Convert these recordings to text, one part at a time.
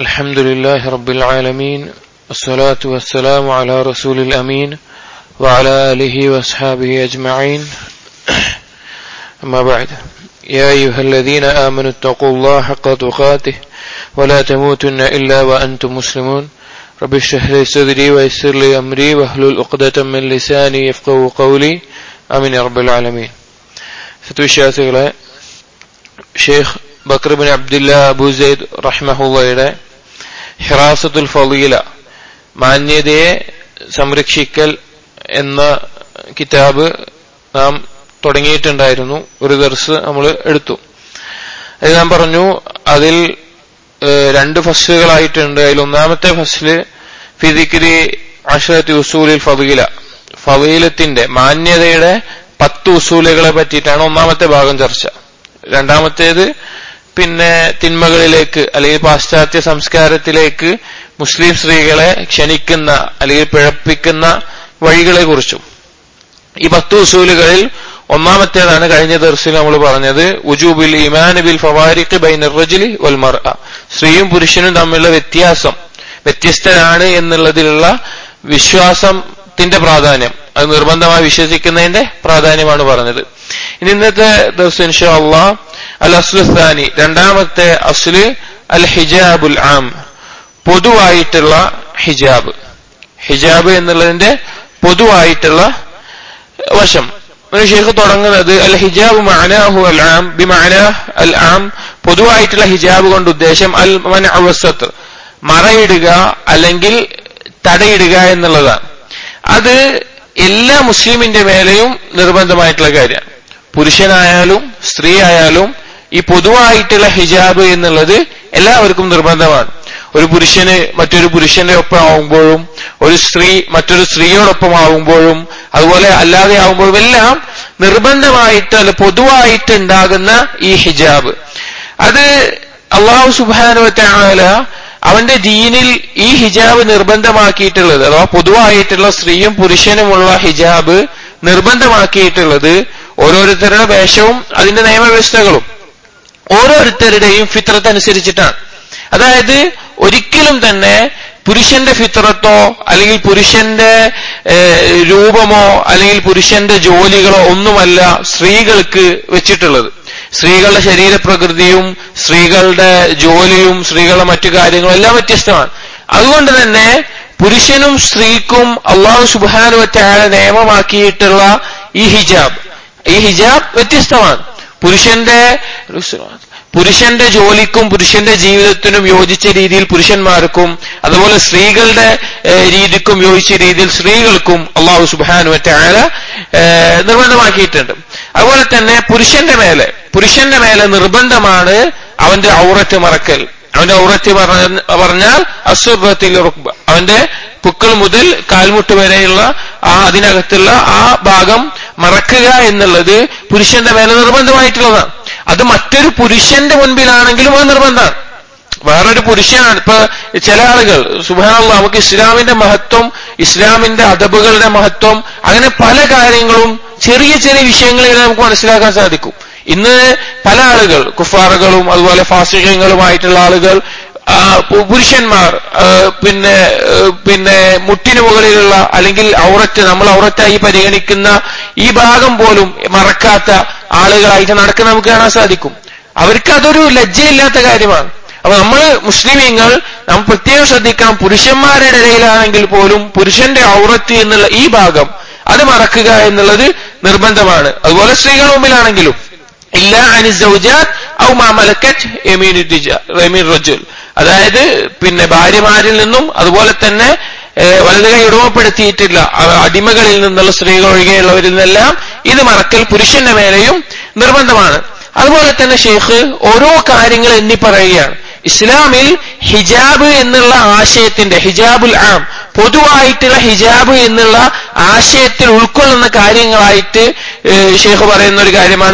الحمد لله رب العالمين والصلاة والسلام على رسول الأمين وعلى آله وأصحابه أجمعين أما بعد يا أيها الذين آمنوا اتقوا الله حق تقاته ولا تموتن إلا وأنتم مسلمون رب اشرح لي صدري ويسر لي أمري واحلل عقدة من لساني يفقهوا قولي آمين يا رب العالمين സത്വിശ്വാസികളെ Sheikh Bakr bin Abdullah Abu Zaid റഹ്മഹുള്ളയുടെ ഹിറാസത്തുൽ ഫലീല മാന്യതയെ സംരക്ഷിക്കൽ എന്ന കിതാബ് നാം തുടങ്ങിയിട്ടുണ്ടായിരുന്നു ഒരു ദർസ് നമ്മൾ എടുത്തു അത് ഞാൻ പറഞ്ഞു അതിൽ രണ്ട് ഫസ്ലുകളായിട്ടുണ്ട് അതിൽ ഒന്നാമത്തെ ഫസ്ല് ഫിദിക്കിരി അഷറത്തി ഉസൂലിൽ ഫലീല ഫലീലത്തിന്റെ മാന്യതയുടെ പത്ത് ഉസൂലുകളെ പറ്റിയിട്ടാണ് ഒന്നാമത്തെ ഭാഗം ചർച്ച രണ്ടാമത്തേത് പിന്നെ തിന്മകളിലേക്ക് അല്ലെങ്കിൽ പാശ്ചാത്യ സംസ്കാരത്തിലേക്ക് മുസ്ലിം സ്ത്രീകളെ ക്ഷണിക്കുന്ന അല്ലെങ്കിൽ പിഴപ്പിക്കുന്ന വഴികളെ കുറിച്ചും ഈ പത്ത് ഉസൂലുകളിൽ ഒന്നാമത്തേതാണ് കഴിഞ്ഞ ദർശനം നമ്മൾ പറഞ്ഞത് ഉജൂബിൽ ഇമാൻ ബിൽ ഫവാരിഖ് ബൈനറജലി വൽമർ സ്ത്രീയും പുരുഷനും തമ്മിലുള്ള വ്യത്യാസം വ്യത്യസ്തരാണ് എന്നുള്ളതിലുള്ള വിശ്വാസത്തിന്റെ പ്രാധാന്യം അത് നിർബന്ധമായി വിശ്വസിക്കുന്നതിന്റെ പ്രാധാന്യമാണ് പറഞ്ഞത് ഇനി ഇന്നത്തെ ദിവസം ഇൻഷാ അള്ളാ അൽ അസ്ലുസ്ഥാനി രണ്ടാമത്തെ അസ്ല് അൽ ഹിജാബുൽ ആം പൊതുവായിട്ടുള്ള ഹിജാബ് ഹിജാബ് എന്നുള്ളതിന്റെ പൊതുവായിട്ടുള്ള വശം ഷെയ്ഖ് തുടങ്ങുന്നത് അൽ ഹിജാബ് മഅനാഹു അൽ ആം ബി മഅന അൽ ആം പൊതുവായിട്ടുള്ള ഹിജാബ് കൊണ്ട് ഉദ്ദേശം അൽ മൻ അവസത്ത് മറയിടുക അല്ലെങ്കിൽ തടയിടുക എന്നുള്ളതാണ് അത് എല്ലാ മുസ്ലിമിന്റെ മേലെയും നിർബന്ധമായിട്ടുള്ള കാര്യമാണ് പുരുഷനായാലും സ്ത്രീ ആയാലും ഈ പൊതുവായിട്ടുള്ള ഹിജാബ് എന്നുള്ളത് എല്ലാവർക്കും നിർബന്ധമാണ് ഒരു പുരുഷന് മറ്റൊരു പുരുഷന്റെ ഒപ്പം ആവുമ്പോഴും ഒരു സ്ത്രീ മറ്റൊരു സ്ത്രീയോടൊപ്പം ആവുമ്പോഴും അതുപോലെ അല്ലാതെ ആവുമ്പോഴും എല്ലാം നിർബന്ധമായിട്ട് അല്ല പൊതുവായിട്ട് ഉണ്ടാകുന്ന ഈ ഹിജാബ് അത് അള്ളാഹു സുബാനുവറ്റാല അവന്റെ ദീനിൽ ഈ ഹിജാബ് നിർബന്ധമാക്കിയിട്ടുള്ളത് അഥവാ പൊതുവായിട്ടുള്ള സ്ത്രീയും പുരുഷനുമുള്ള ഹിജാബ് നിർബന്ധമാക്കിയിട്ടുള്ളത് ഓരോരുത്തരുടെ വേഷവും അതിന്റെ നിയമവ്യവസ്ഥകളും ഓരോരുത്തരുടെയും ഫിത്രത്ത് അനുസരിച്ചിട്ടാണ് അതായത് ഒരിക്കലും തന്നെ പുരുഷന്റെ ഫിത്രത്തോ അല്ലെങ്കിൽ പുരുഷന്റെ രൂപമോ അല്ലെങ്കിൽ പുരുഷന്റെ ജോലികളോ ഒന്നുമല്ല സ്ത്രീകൾക്ക് വെച്ചിട്ടുള്ളത് സ്ത്രീകളുടെ ശരീരപ്രകൃതിയും സ്ത്രീകളുടെ ജോലിയും സ്ത്രീകളുടെ മറ്റു കാര്യങ്ങളും എല്ലാം വ്യത്യസ്തമാണ് അതുകൊണ്ട് തന്നെ പുരുഷനും സ്ത്രീക്കും അള്ളാഹു സുബാനുവറ്റായ നിയമമാക്കിയിട്ടുള്ള ഈ ഹിജാബ് ഈ ഹിജാബ് വ്യത്യസ്തമാണ് പുരുഷന്റെ പുരുഷന്റെ ജോലിക്കും പുരുഷന്റെ ജീവിതത്തിനും യോജിച്ച രീതിയിൽ പുരുഷന്മാർക്കും അതുപോലെ സ്ത്രീകളുടെ രീതിക്കും യോജിച്ച രീതിയിൽ സ്ത്രീകൾക്കും അള്ളാഹു സുബാനുവറ്റായ നിർബന്ധമാക്കിയിട്ടുണ്ട് അതുപോലെ തന്നെ പുരുഷന്റെ മേലെ പുരുഷന്റെ മേലെ നിർബന്ധമാണ് അവന്റെ ഔറത്ത് മറക്കൽ അവന്റെ ഔറത്ത് പറഞ്ഞാൽ അസുബത്തിൽ അവന്റെ പുക്കൾ മുതൽ കാൽമുട്ട് വരെയുള്ള ആ അതിനകത്തുള്ള ആ ഭാഗം മറക്കുക എന്നുള്ളത് പുരുഷന്റെ മേലെ നിർബന്ധമായിട്ടുള്ളതാണ് അത് മറ്റൊരു പുരുഷന്റെ മുൻപിലാണെങ്കിലും അത് നിർബന്ധമാണ് വേറൊരു പുരുഷനാണ് ഇപ്പൊ ചില ആളുകൾ സുബാനുള്ള നമുക്ക് ഇസ്ലാമിന്റെ മഹത്വം ഇസ്ലാമിന്റെ അദബുകളുടെ മഹത്വം അങ്ങനെ പല കാര്യങ്ങളും ചെറിയ ചെറിയ വിഷയങ്ങളിൽ നമുക്ക് മനസ്സിലാക്കാൻ സാധിക്കും ഇന്ന് പല ആളുകൾ കുഫാറുകളും അതുപോലെ ഫാസികങ്ങളുമായിട്ടുള്ള ആളുകൾ പുരുഷന്മാർ പിന്നെ പിന്നെ മുട്ടിന് മുകളിലുള്ള അല്ലെങ്കിൽ ഔറത്ത് നമ്മൾ ഔറത്തായി പരിഗണിക്കുന്ന ഈ ഭാഗം പോലും മറക്കാത്ത ആളുകളായിട്ട് നടക്കുന്ന നമുക്ക് കാണാൻ സാധിക്കും അവർക്ക് അതൊരു ലജ്ജയില്ലാത്ത കാര്യമാണ് അപ്പൊ നമ്മൾ മുസ്ലിമീങ്ങൾ നമ്മൾ പ്രത്യേകം ശ്രദ്ധിക്കണം പുരുഷന്മാരുടെ ഇടയിലാണെങ്കിൽ പോലും പുരുഷന്റെ ഔറത്ത് എന്നുള്ള ഈ ഭാഗം അത് മറക്കുക എന്നുള്ളത് നിർബന്ധമാണ് അതുപോലെ സ്ത്രീകൾ മുമ്പിലാണെങ്കിലും ഇല്ല അനിസൗജാത്ത് ഔ മാമലക്കറ്റ് എമീൻ റജുൽ അതായത് പിന്നെ ഭാര്യമാരിൽ നിന്നും അതുപോലെ തന്നെ വലത് കൈ ഉടമപ്പെടുത്തിയിട്ടില്ല അടിമകളിൽ നിന്നുള്ള സ്ത്രീകൾ ഒഴികെയുള്ളവരിൽ നിന്നെല്ലാം ഇത് മറക്കൽ പുരുഷന്റെ മേലെയും നിർബന്ധമാണ് അതുപോലെ തന്നെ ഷെയ്ഖ് ഓരോ കാര്യങ്ങൾ എണ്ണി പറയുകയാണ് ഇസ്ലാമിൽ ഹിജാബ് എന്നുള്ള ആശയത്തിന്റെ ഹിജാബുൽ ആം പൊതുവായിട്ടുള്ള ഹിജാബ് എന്നുള്ള ആശയത്തിൽ ഉൾക്കൊള്ളുന്ന കാര്യങ്ങളായിട്ട് ഷെയ്ഖ് പറയുന്ന ഒരു കാര്യമാണ്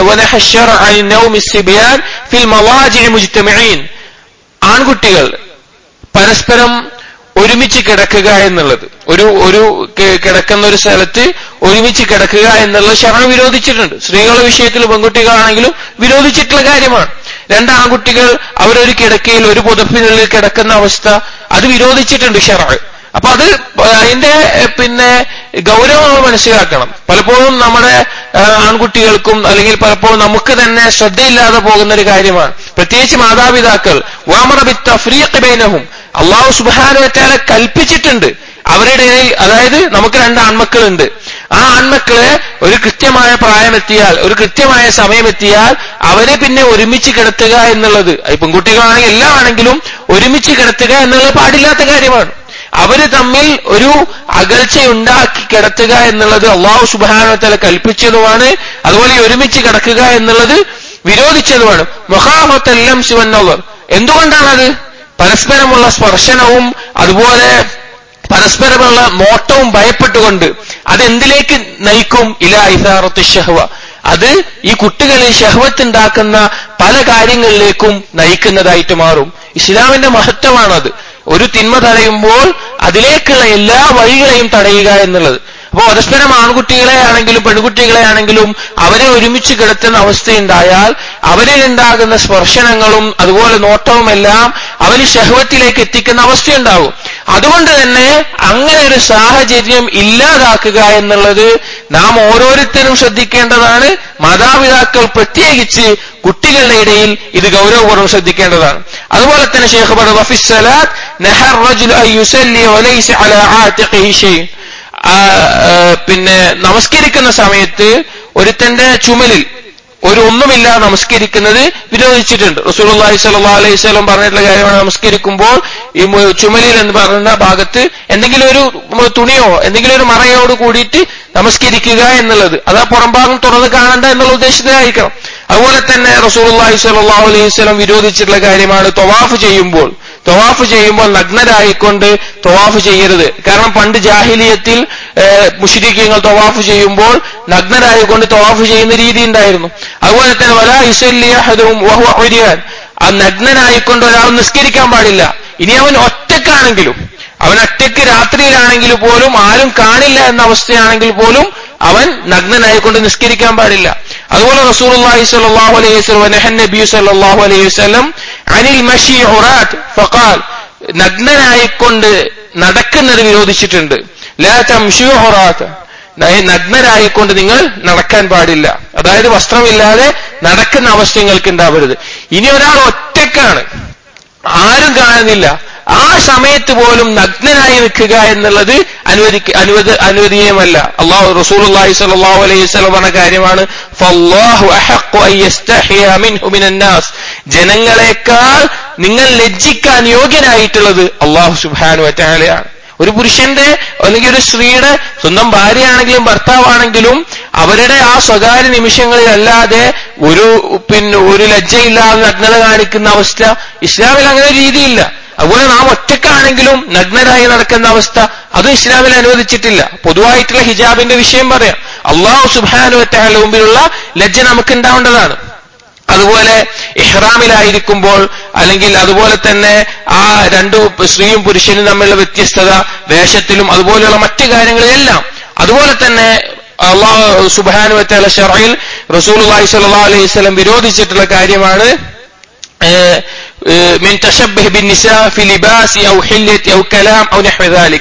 ആൺകുട്ടികൾ പരസ്പരം ഒരുമിച്ച് കിടക്കുക എന്നുള്ളത് ഒരു ഒരു കിടക്കുന്ന ഒരു സ്ഥലത്ത് ഒരുമിച്ച് കിടക്കുക എന്നുള്ളത് ശരണം വിരോധിച്ചിട്ടുണ്ട് സ്ത്രീകളുടെ വിഷയത്തിൽ പെൺകുട്ടികളാണെങ്കിലും വിരോധിച്ചിട്ടുള്ള കാര്യമാണ് രണ്ട് ആൺകുട്ടികൾ അവരൊരു കിടക്കയിൽ ഒരു പുതപ്പിനുള്ളിൽ കിടക്കുന്ന അവസ്ഥ അത് വിരോധിച്ചിട്ടുണ്ട് ഷെറ അപ്പൊ അത് അതിന്റെ പിന്നെ ഗൗരവം നമ്മൾ മനസ്സിലാക്കണം പലപ്പോഴും നമ്മുടെ ആൺകുട്ടികൾക്കും അല്ലെങ്കിൽ പലപ്പോഴും നമുക്ക് തന്നെ ശ്രദ്ധയില്ലാതെ പോകുന്ന ഒരു കാര്യമാണ് പ്രത്യേകിച്ച് മാതാപിതാക്കൾ വാമറബിത്തഫ്രീഖബൈനഹും അള്ളാഹു സുബാനുവറ്റാല കൽപ്പിച്ചിട്ടുണ്ട് അവരുടെ ഇടയിൽ അതായത് നമുക്ക് രണ്ട് ആൺമക്കളുണ്ട് ആ ആൺമക്കളെ ഒരു കൃത്യമായ പ്രായമെത്തിയാൽ ഒരു കൃത്യമായ സമയമെത്തിയാൽ അവരെ പിന്നെ ഒരുമിച്ച് കിടത്തുക എന്നുള്ളത് പെൺകുട്ടികളാണെങ്കിൽ എല്ലാം ആണെങ്കിലും ഒരുമിച്ച് കിടത്തുക എന്നുള്ളത് പാടില്ലാത്ത കാര്യമാണ് അവര് തമ്മിൽ ഒരു അകൽച്ചയുണ്ടാക്കി കിടത്തുക എന്നുള്ളത് അള്ളാഹു സുബാനത്തല കൽപ്പിച്ചതുമാണ് അതുപോലെ ഒരുമിച്ച് കിടക്കുക എന്നുള്ളത് വിരോധിച്ചതുമാണ് മൊഹാമത്തെല്ലാം ശിവന്നവർ എന്തുകൊണ്ടാണത് പരസ്പരമുള്ള സ്പർശനവും അതുപോലെ പരസ്പരമുള്ള നോട്ടവും ഭയപ്പെട്ടുകൊണ്ട് അതെന്തിലേക്ക് നയിക്കും ഇല ഇസാറത്ത് ഷഹ്വ അത് ഈ കുട്ടികളിൽ ഷഹ്വത്തുണ്ടാക്കുന്ന പല കാര്യങ്ങളിലേക്കും നയിക്കുന്നതായിട്ട് മാറും ഇസ്ലാമിന്റെ മഹത്വമാണത് ഒരു തിന്മ തടയുമ്പോൾ അതിലേക്കുള്ള എല്ലാ വഴികളെയും തടയുക എന്നുള്ളത് അപ്പോൾ പരസ്പരം ആൺകുട്ടികളെ ആണെങ്കിലും പെൺകുട്ടികളെ ആണെങ്കിലും അവരെ ഒരുമിച്ച് കിടത്തുന്ന അവസ്ഥയുണ്ടായാൽ അവരിൽ ഉണ്ടാകുന്ന സ്പർശനങ്ങളും അതുപോലെ നോട്ടവും എല്ലാം അവന് ഷഹവത്തിലേക്ക് എത്തിക്കുന്ന അവസ്ഥയുണ്ടാകും അതുകൊണ്ട് തന്നെ അങ്ങനെ ഒരു സാഹചര്യം ഇല്ലാതാക്കുക എന്നുള്ളത് നാം ഓരോരുത്തരും ശ്രദ്ധിക്കേണ്ടതാണ് മാതാപിതാക്കൾ പ്രത്യേകിച്ച് കുട്ടികളുടെ ഇടയിൽ ഇത് ഗൗരവപൂർവ്വം ശ്രദ്ധിക്കേണ്ടതാണ് അതുപോലെ തന്നെ ഷേഖ് പറഞ്ഞു വഫിസ്സലാത്ത് നഹർ റജുൽ യുസല്ലി വലൈസ അലാ ആതിഖിഹി ഷൈ പിന്നെ നമസ്കരിക്കുന്ന സമയത്ത് ഒരുത്തന്റെ ചുമലിൽ ഒരു ഒന്നുമില്ല നമസ്കരിക്കുന്നത് വിരോധിച്ചിട്ടുണ്ട് റസൂലുള്ളാഹി സ്വല്ലല്ലാഹു അലൈഹി വസല്ലം പറഞ്ഞിട്ടുള്ള കാര്യമാണ് നമസ്കരിക്കുമ്പോൾ ഈ ചുമലിൽ എന്ന് പറയുന്ന ഭാഗത്ത് എന്തെങ്കിലും ഒരു തുണിയോ എന്തെങ്കിലും ഒരു മറയോട് കൂടിയിട്ട് നമസ്കരിക്കുക എന്നുള്ളത് അത് ആ പുറംഭാഗം തുറന്ന് കാണണ്ട എന്നുള്ള ഉദ്ദേശത്തിലായിരിക്കണം അതുപോലെ തന്നെ റസൂലുള്ളാഹി സ്വല്ലല്ലാഹു അലൈഹി വസല്ലം വിരോധിച്ചിട്ടുള്ള കാര്യമാണ് തൊവാഫ് ചെയ്യുമ്പോൾ തൊവാഫ് ചെയ്യുമ്പോൾ നഗ്നരായിക്കൊണ്ട് തൊവാഫ് ചെയ്യരുത് കാരണം പണ്ട് ജാഹിലിയത്തിൽ മുഷിരിക്കങ്ങൾ തൊവാഫ് ചെയ്യുമ്പോൾ നഗ്നരായിക്കൊണ്ട് തൊവാഫ് ചെയ്യുന്ന രീതി ഉണ്ടായിരുന്നു അതുപോലെ തന്നെ വല ഇസല്ലിയഹദും വഹു ഒരിയാൻ ആ നഗ്നനായിക്കൊണ്ട് ഒരാൾ നിസ്കരിക്കാൻ പാടില്ല ഇനി അവൻ ഒറ്റക്കാണെങ്കിലും അവൻ ഒറ്റയ്ക്ക് രാത്രിയിലാണെങ്കിൽ പോലും ആരും കാണില്ല എന്ന അവസ്ഥയാണെങ്കിൽ പോലും അവൻ നഗ്നനായിക്കൊണ്ട് നിസ്കരിക്കാൻ പാടില്ല അതുപോലെ റസൂലുള്ളാഹി സ്വല്ലല്ലാഹു അലൈഹി വസല്ലം വനഹൻ നബി സ്വല്ലല്ലാഹു അലൈഹി വസല്ലം അനിൽ മഷി ഉറാത്ത് ഫഖാൽ നഗ്നനായിക്കൊണ്ട് നടക്കുന്നത് വിരോധിച്ചിട്ടുണ്ട് ലാ തംഷു ഉറാത്ത് നഗ്നരായിക്കൊണ്ട് നിങ്ങൾ നടക്കാൻ പാടില്ല അതായത് വസ്ത്രമില്ലാതെ നടക്കുന്ന അവസ്ഥ നിങ്ങൾക്ക് ഉണ്ടാവരുത് ഇനി ഒരാൾ ഒറ്റക്കാണ് ആരും കാണുന്നില്ല ആ സമയത്ത് പോലും നഗ്നനായി നിൽക്കുക എന്നുള്ളത് അനുവദി അനുവദ അനുവദീയമല്ല അള്ളാഹു റസൂൽ അള്ളാഹി സ്വല്ലല്ലാഹു അലൈഹി വസല്ലം പറഞ്ഞ കാര്യമാണ് ഫല്ലാഹു അഹഖു അൻ യസ്തഹിയ മിൻഹു മിനൻ നാസ് ജനങ്ങളെക്കാൾ നിങ്ങൾ ലജ്ജിക്കാൻ യോഗ്യനായിട്ടുള്ളത് അള്ളാഹു സുബ്ഹാനഹു വ തആലയാണ് ഒരു പുരുഷന്റെ അല്ലെങ്കിൽ ഒരു സ്ത്രീയുടെ സ്വന്തം ഭാര്യയാണെങ്കിലും ഭർത്താവാണെങ്കിലും അവരുടെ ആ സ്വകാര്യ നിമിഷങ്ങളിൽ അല്ലാതെ ഒരു പിന്നെ ഒരു ലജ്ജയില്ലാതെ നഗ്നത കാണിക്കുന്ന അവസ്ഥ ഇസ്ലാമിൽ അങ്ങനെ രീതിയില്ല അതുപോലെ നാം ഒറ്റക്കാണെങ്കിലും നഗ്നരായി നടക്കുന്ന അവസ്ഥ അതും ഇസ്ലാമിൽ അനുവദിച്ചിട്ടില്ല പൊതുവായിട്ടുള്ള ഹിജാബിന്റെ വിഷയം പറയാം അള്ളാഹു സുബാനുവറ്റായ മുമ്പിലുള്ള ലജ്ജ നമുക്ക് ഉണ്ടാവേണ്ടതാണ് അതുപോലെ ഇഹ്റാമിലായിരിക്കുമ്പോൾ അല്ലെങ്കിൽ അതുപോലെ തന്നെ ആ രണ്ടു സ്ത്രീയും പുരുഷനും തമ്മിലുള്ള വ്യത്യസ്തത വേഷത്തിലും അതുപോലെയുള്ള മറ്റു കാര്യങ്ങളിലെല്ലാം അതുപോലെ തന്നെ അള്ളാഹു സുബാനുവറ്റാല ഷറയിൽ റസൂൽ സല്ലാ അലൈഹി സ്വലം വിരോധിച്ചിട്ടുള്ള കാര്യമാണ് من تشبه بالنساء في لباس أو حلة أو كلام أو نحو ذلك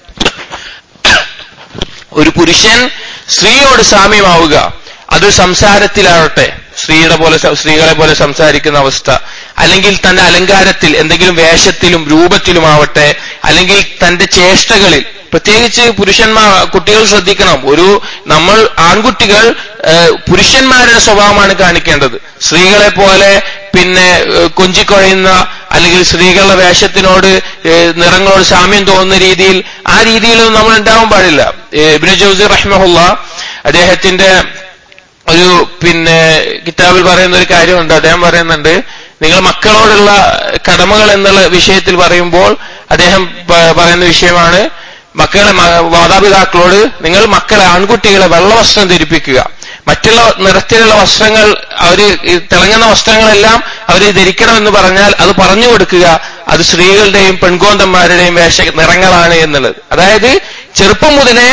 ഒരു പുരുഷൻ സ്ത്രീയോട് സാമ്യമാവുക അത് സംസാരത്തിലാവട്ടെ സ്ത്രീയുടെ പോലെ സ്ത്രീകളെ പോലെ സംസാരിക്കുന്ന അവസ്ഥ അല്ലെങ്കിൽ തന്റെ അലങ്കാരത്തിൽ എന്തെങ്കിലും വേഷത്തിലും രൂപത്തിലുമാവട്ടെ അല്ലെങ്കിൽ തന്റെ ചേഷ്ടകളിൽ പ്രത്യേകിച്ച് പുരുഷന്മാർ കുട്ടികൾ ശ്രദ്ധിക്കണം ഒരു നമ്മൾ ആൺകുട്ടികൾ പുരുഷന്മാരുടെ സ്വഭാവമാണ് കാണിക്കേണ്ടത് സ്ത്രീകളെ പോലെ പിന്നെ കൊഞ്ചിക്കൊഴയുന്ന അല്ലെങ്കിൽ സ്ത്രീകളുടെ വേഷത്തിനോട് നിറങ്ങളോട് സാമ്യം തോന്നുന്ന രീതിയിൽ ആ രീതിയിലൊന്നും നമ്മൾ ഉണ്ടാവാൻ പാടില്ല ഇബ്നു ജൗസി റഹ്മഹുല്ല അദ്ദേഹത്തിന്റെ ഒരു പിന്നെ കിതാബിൽ പറയുന്ന ഒരു കാര്യമുണ്ട് അദ്ദേഹം പറയുന്നുണ്ട് നിങ്ങൾ മക്കളോടുള്ള കടമകൾ എന്നുള്ള വിഷയത്തിൽ പറയുമ്പോൾ അദ്ദേഹം പറയുന്ന വിഷയമാണ് മക്കളെ മാതാപിതാക്കളോട് നിങ്ങൾ മക്കളെ ആൺകുട്ടികളെ വെള്ളവസ്ത്രം ധരിപ്പിക്കുക മറ്റുള്ള നിറത്തിലുള്ള വസ്ത്രങ്ങൾ അവര് തിളങ്ങുന്ന വസ്ത്രങ്ങളെല്ലാം അവർ ധരിക്കണമെന്ന് പറഞ്ഞാൽ അത് പറഞ്ഞു കൊടുക്കുക അത് സ്ത്രീകളുടെയും പെൺകോന്തന്മാരുടെയും വേഷ നിറങ്ങളാണ് എന്നുള്ളത് അതായത് ചെറുപ്പം മുതലേ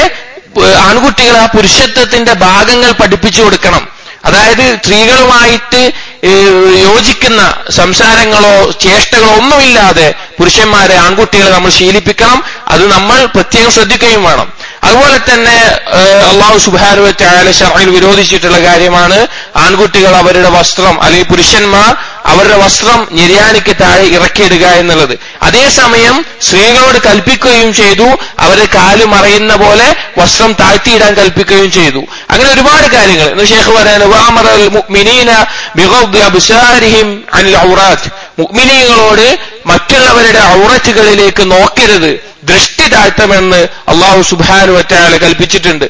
ആൺകുട്ടികൾ ആ പുരുഷത്വത്തിന്റെ ഭാഗങ്ങൾ പഠിപ്പിച്ചു കൊടുക്കണം അതായത് സ്ത്രീകളുമായിട്ട് യോജിക്കുന്ന സംസാരങ്ങളോ ചേഷ്ടകളോ ഒന്നുമില്ലാതെ പുരുഷന്മാരെ ആൺകുട്ടികളെ നമ്മൾ ശീലിപ്പിക്കണം അത് നമ്മൾ പ്രത്യേകം ശ്രദ്ധിക്കുകയും വേണം അതുപോലെ തന്നെ അള്ളാഹു സുബാനുവറ്റായാല ഷറയിൽ വിരോധിച്ചിട്ടുള്ള കാര്യമാണ് ആൺകുട്ടികൾ അവരുടെ വസ്ത്രം അല്ലെങ്കിൽ പുരുഷന്മാർ അവരുടെ വസ്ത്രം നിര്യാണിക്ക് താഴെ ഇറക്കിയിടുക എന്നുള്ളത് അതേസമയം സ്ത്രീകളോട് കൽപ്പിക്കുകയും ചെയ്തു അവരുടെ കാല് മറയുന്ന പോലെ വസ്ത്രം താഴ്ത്തിയിടാൻ കൽപ്പിക്കുകയും ചെയ്തു അങ്ങനെ ഒരുപാട് കാര്യങ്ങൾ എന്ന് ഷേഖ് പറയാൻ മുഗ്മിനീങ്ങളോട് മറ്റുള്ളവരുടെ ഔററ്റുകളിലേക്ക് നോക്കരുത് ദൃഷ്ടി താഴ്ത്തമെന്ന് അള്ളാഹു സുബാനു വറ്റാല കൽപ്പിച്ചിട്ടുണ്ട്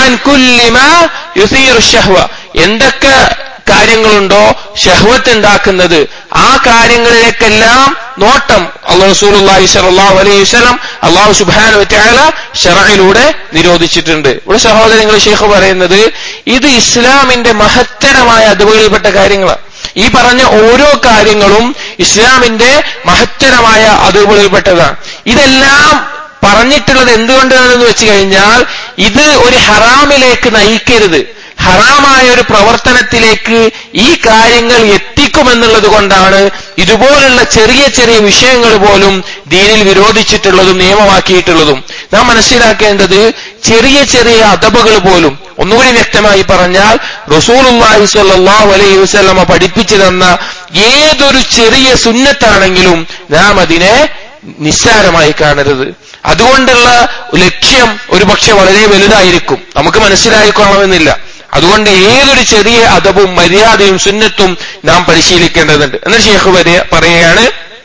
എന്തൊക്കെ കാര്യങ്ങളുണ്ടോ ഷഹ്വത്ത് ഉണ്ടാക്കുന്നത് ആ കാര്യങ്ങളിലേക്കെല്ലാം നോട്ടം അള്ളാഹു റസൂലി സലാഹു അലൈഹി വസ്ലം അള്ളാഹു സുബാനു വറ്റാല ഷറയിലൂടെ നിരോധിച്ചിട്ടുണ്ട് ഇവിടെ സഹോദരങ്ങൾ ഷെയ്ഖ് പറയുന്നത് ഇത് ഇസ്ലാമിന്റെ മഹത്തരമായ അതുകളിൽപ്പെട്ട കാര്യങ്ങളാണ് ഈ പറഞ്ഞ ഓരോ കാര്യങ്ങളും ഇസ്ലാമിന്റെ മഹത്തരമായ അതുകളിൽപ്പെട്ടതാണ് ഇതെല്ലാം പറഞ്ഞിട്ടുള്ളത് എന്തുകൊണ്ടാണെന്ന് വെച്ച് കഴിഞ്ഞാൽ ഇത് ഒരു ഹറാമിലേക്ക് നയിക്കരുത് ഹറാമായ ഒരു പ്രവർത്തനത്തിലേക്ക് ഈ കാര്യങ്ങൾ എത്തിക്കുമെന്നുള്ളത് കൊണ്ടാണ് ഇതുപോലുള്ള ചെറിയ ചെറിയ വിഷയങ്ങൾ പോലും ദീനിൽ വിരോധിച്ചിട്ടുള്ളതും നിയമമാക്കിയിട്ടുള്ളതും നാം മനസ്സിലാക്കേണ്ടത് ചെറിയ ചെറിയ അതബുകൾ പോലും ഒന്നുകൂടി വ്യക്തമായി പറഞ്ഞാൽ റസൂലുള്ളാഹി സ്വല്ലല്ലാഹു അലൈഹി വസല്ലമ പഠിപ്പിച്ചു തന്ന ഏതൊരു ചെറിയ സുന്നത്താണെങ്കിലും നാം അതിനെ നിസ്സാരമായി കാണരുത് അതുകൊണ്ടുള്ള ലക്ഷ്യം ഒരുപക്ഷെ വളരെ വലുതായിരിക്കും നമുക്ക് മനസ്സിലായിക്കൊള്ളണമെന്നില്ല അതുകൊണ്ട് ഏതൊരു ചെറിയ അദബും മര്യാദയും സുന്നത്തും നാം പരിശീലിക്കേണ്ടതുണ്ട് എന്ന് ഷേഖ് പറയുകയാണ്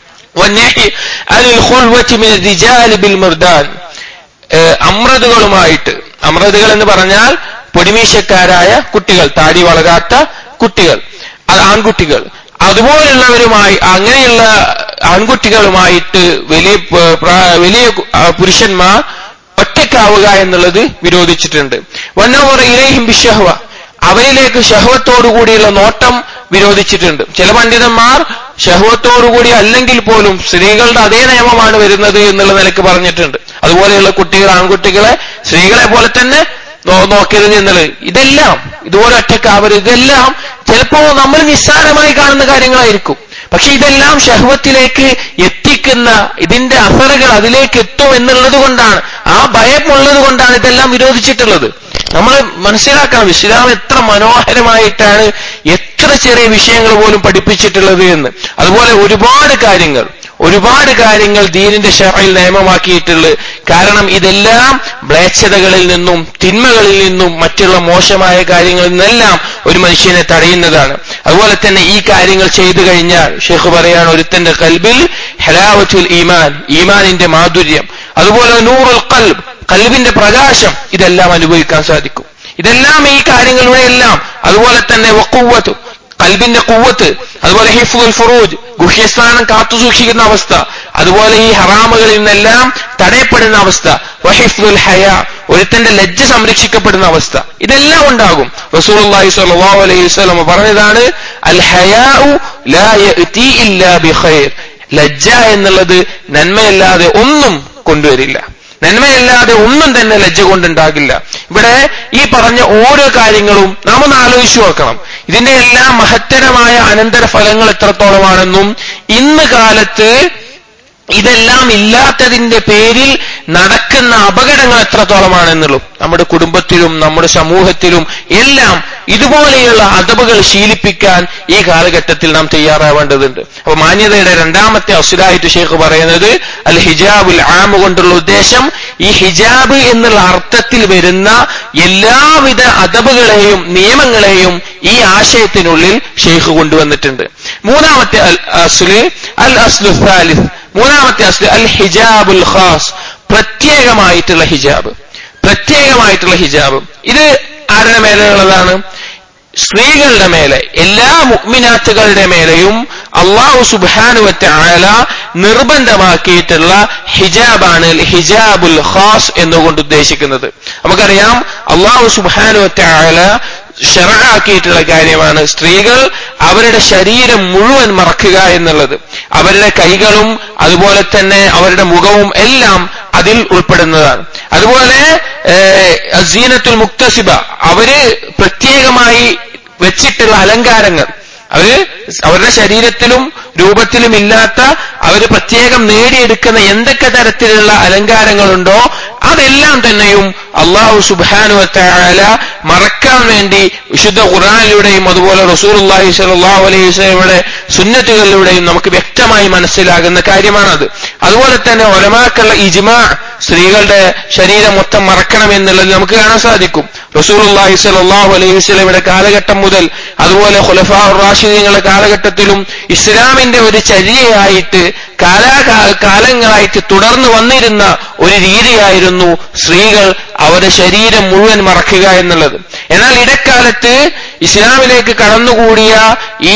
അമ്രതുകളുമായിട്ട് അമ്രതുകൾ എന്ന് പറഞ്ഞാൽ പൊടിമീശക്കാരായ കുട്ടികൾ താടി വളരാത്ത കുട്ടികൾ അത് ആൺകുട്ടികൾ അതുപോലുള്ളവരുമായി അങ്ങനെയുള്ള ആൺകുട്ടികളുമായിട്ട് വലിയ വലിയ പുരുഷന്മാർ ഒറ്റക്കാവുക എന്നുള്ളത് വിരോധിച്ചിട്ടുണ്ട് വന്നവർ ഇലേഹിം ബിഷഹ്വ അവരിലേക്ക് ഷഹവത്തോടുകൂടിയുള്ള നോട്ടം വിരോധിച്ചിട്ടുണ്ട് ചില പണ്ഡിതന്മാർ ഷഹവത്തോടുകൂടി അല്ലെങ്കിൽ പോലും സ്ത്രീകളുടെ അതേ നിയമമാണ് വരുന്നത് എന്നുള്ള നിലക്ക് പറഞ്ഞിട്ടുണ്ട് അതുപോലെയുള്ള കുട്ടികൾ ആൺകുട്ടികളെ സ്ത്രീകളെ പോലെ തന്നെ നോക്കരുത് എന്നുള്ളത് ഇതെല്ലാം ഇതുപോലെ ഒറ്റക്കാവരുത് ഇതെല്ലാം ചിലപ്പോ നമ്മൾ നിസ്സാരമായി കാണുന്ന കാര്യങ്ങളായിരിക്കും പക്ഷെ ഇതെല്ലാം ഷഹ്വത്തിലേക്ക് എത്തിക്കുന്ന ഇതിന്റെ അസറുകൾ അതിലേക്ക് എത്തും എന്നുള്ളത് കൊണ്ടാണ് ആ ഭയമുള്ളത് കൊണ്ടാണ് ഇതെല്ലാം വിരോധിച്ചിട്ടുള്ളത് നമ്മൾ മനസ്സിലാക്കണം ഇസ്ലാം എത്ര മനോഹരമായിട്ടാണ് എത്ര ചെറിയ വിഷയങ്ങൾ പോലും പഠിപ്പിച്ചിട്ടുള്ളത് എന്ന് അതുപോലെ ഒരുപാട് കാര്യങ്ങൾ ഒരുപാട് കാര്യങ്ങൾ ദീനിന്റെ ഷറയിൽ നിയമമാക്കിയിട്ടുള്ളത് കാരണം ഇതെല്ലാം മ്ലേച്ഛതകളിൽ നിന്നും തിന്മകളിൽ നിന്നും മറ്റുള്ള മോശമായ കാര്യങ്ങളിൽ നിന്നെല്ലാം ഒരു മനുഷ്യനെ തടയുന്നതാണ് അതുപോലെ തന്നെ ഈ കാര്യങ്ങൾ ചെയ്തു കഴിഞ്ഞാൽ ഷെയ്ഖ് പറയാണ് ഒരുത്തന്റെ കൽബിൽ ഹലാവത്തുൽ ഈമാൻ ഈമാനിന്റെ മാധുര്യം അതുപോലെ നൂറുൽ കൽബ് കൽബിന്റെ പ്രകാശം ഇതെല്ലാം അനുഭവിക്കാൻ സാധിക്കും ഇതെല്ലാം ഈ കാര്യങ്ങളുടെ എല്ലാം അതുപോലെ തന്നെ വക്കുവത്ത് കൽബിന്റെ കുവ്വത്ത് അതുപോലെ ഹിഫുൽ ഫുറൂജ് ഗുഹ്യസ്ഥാനം കാത്തു സൂക്ഷിക്കുന്ന അവസ്ഥ അതുപോലെ ഈ ഹറാമുകളിൽ നിന്നെല്ലാം തടയപ്പെടുന്ന അവസ്ഥ വഹിഫുൽ ഹയ ഒരുത്തന്റെ ലജ്ജ സംരക്ഷിക്കപ്പെടുന്ന അവസ്ഥ ഇതെല്ലാം ഉണ്ടാകും റസൂലുള്ളാഹി സ്വല്ലല്ലാഹു അലൈഹി വസല്ലം പറഞ്ഞതാണ് അൽ ഹയാഉ ലാ യഅതി ഇല്ലാ ബിഖൈർ ലജ്ജ എന്നുള്ളത് നന്മയല്ലാതെ ഒന്നും കൊണ്ടുവരില്ല നന്മയല്ലാതെ ഒന്നും തന്നെ ലജ്ജ കൊണ്ടുണ്ടാകില്ല ഇവിടെ ഈ പറഞ്ഞ ഓരോ കാര്യങ്ങളും നാം ഒന്ന് ആലോചിച്ചു നോക്കണം ഇതിന്റെ എല്ലാം മഹത്തരമായ അനന്തര ഫലങ്ങൾ എത്രത്തോളമാണെന്നും ഇന്ന് കാലത്ത് ഇതെല്ലാം ഇല്ലാത്തതിന്റെ പേരിൽ നടക്കുന്ന അപകടങ്ങൾ എത്രത്തോളമാണെന്നുള്ളൂ നമ്മുടെ കുടുംബത്തിലും നമ്മുടെ സമൂഹത്തിലും എല്ലാം ഇതുപോലെയുള്ള അതവുകൾ ശീലിപ്പിക്കാൻ ഈ കാലഘട്ടത്തിൽ നാം തയ്യാറാവേണ്ടതുണ്ട് അപ്പൊ മാന്യതയുടെ രണ്ടാമത്തെ അസുരായിട്ട് ഷേഖ് പറയുന്നത് അൽ ഹിജാബുൽ ആമ കൊണ്ടുള്ള ഉദ്ദേശം ഈ ഹിജാബ് എന്നുള്ള അർത്ഥത്തിൽ വരുന്ന എല്ലാവിധ അതവുകളെയും നിയമങ്ങളെയും ഈ ആശയത്തിനുള്ളിൽ ഷെയ്ഖ് കൊണ്ടുവന്നിട്ടുണ്ട് മൂന്നാമത്തെ അൽ അസ്ലു അൽ അസ്ലു സാലിസ് മൂന്നാമത്തെ അസ്ലു അൽ ഹിജാബുൽ ഖാസ് പ്രത്യേകമായിട്ടുള്ള ഹിജാബ് പ്രത്യേകമായിട്ടുള്ള ഹിജാബ് ഇത് ആരുടെ മേലെയുള്ളതാണ് സ്ത്രീകളുടെ മേലെ എല്ലാ മുഗ്മിനാത്തുകളുടെ മേലെയും അള്ളാഹു സുബാനുവറ്റ ആല നിർബന്ധമാക്കിയിട്ടുള്ള ഹിജാബാണ് ഹിജാബുൽ ഖാസ് എന്നുകൊണ്ട് ഉദ്ദേശിക്കുന്നത് നമുക്കറിയാം അള്ളാഹു സുബാനുവറ്റ ആല ഷറാക്കിയിട്ടുള്ള കാര്യമാണ് സ്ത്രീകൾ അവരുടെ ശരീരം മുഴുവൻ മറക്കുക എന്നുള്ളത് അവരുടെ കൈകളും അതുപോലെ തന്നെ അവരുടെ മുഖവും എല്ലാം അതിൽ ഉൾപ്പെടുന്നതാണ് അതുപോലെ അസീനത്തുൽ മുക്തസിബ അവര് പ്രത്യേകമായി വെച്ചിട്ടുള്ള അലങ്കാരങ്ങൾ അവര് അവരുടെ ശരീരത്തിലും രൂപത്തിലും ഇല്ലാത്ത അവര് പ്രത്യേകം നേടിയെടുക്കുന്ന എന്തൊക്കെ തരത്തിലുള്ള അലങ്കാരങ്ങളുണ്ടോ അതെല്ലാം തന്നെയും അള്ളാഹു സുബാനുവത്തായ മറക്കാൻ വേണ്ടി വിശുദ്ധ ഖുർആാനിലൂടെയും അതുപോലെ റസൂർല്ലാഹി സലാഹു അലൈഹി വസ്ലമയുടെ സുന്നത്തുകളിലൂടെയും നമുക്ക് വ്യക്തമായി മനസ്സിലാകുന്ന കാര്യമാണത് അതുപോലെ തന്നെ ഒലമാക്കുള്ള ഇജ്മാ സ്ത്രീകളുടെ ശരീരം മൊത്തം മറക്കണം എന്നുള്ളത് നമുക്ക് കാണാൻ സാധിക്കും റസൂലുള്ളാഹി സ്വല്ലല്ലാഹു അലൈഹി വസല്ലമയുടെ കാലഘട്ടം മുതൽ അതുപോലെ ഖുലഫാ റാഷിദീങ്ങളുടെ കാലഘട്ടത്തിലും ഇസ്ലാമിന്റെ ഒരു ചര്യയായിട്ട് കാലാകാലങ്ങളായിട്ട് തുടർന്നു വന്നിരുന്ന ഒരു രീതിയായിരുന്നു സ്ത്രീകൾ അവരുടെ ശരീരം മുഴുവൻ മറക്കുക എന്നുള്ളത് എന്നാൽ ഇടക്കാലത്ത് ഇസ്ലാമിലേക്ക് കടന്നുകൂടിയ ഈ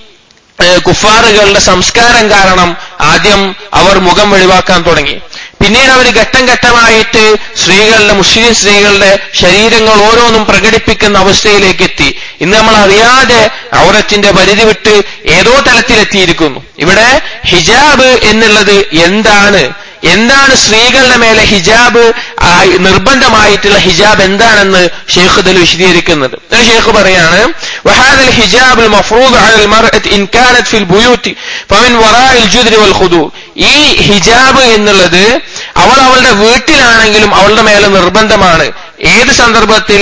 കുഫാറുകളുടെ സംസ്കാരം കാരണം ആദ്യം അവർ മുഖം വെളിവാക്കാൻ തുടങ്ങി പിന്നീട് അവർ ഘട്ടം ഘട്ടമായിട്ട് സ്ത്രീകളുടെ മുസ്ലിം സ്ത്രീകളുടെ ശരീരങ്ങൾ ഓരോന്നും പ്രകടിപ്പിക്കുന്ന അവസ്ഥയിലേക്ക് എത്തി ഇന്ന് നമ്മൾ അറിയാതെ ഔറത്തിന്റെ പരിധി വിട്ട് ഏതോ തലത്തിലെത്തിയിരിക്കുന്നു ഇവിടെ ഹിജാബ് എന്നുള്ളത് എന്താണ് എന്താണ് സ്ത്രീകളുടെ മേലെ ഹിജാബ് നിർബന്ധമായിട്ടുള്ള ഹിജാബ് എന്താണെന്ന് ഷെയ്ഖ് ദൽ വിശദീകരിക്കുന്നത് ഷെയ്ഖ് പറയാണ് وهذا الحجاب المفروض على المرأة إن كانت في البيوت فمن وراء الجدر والخدور ഈ ഹിജാബ് എന്നുള്ളത് അവൾ അവളുടെ വീട്ടിലാണെങ്കിലും അവളുടെ മേലെ നിർബന്ധമാണ് ഏത് സന്ദർഭത്തിൽ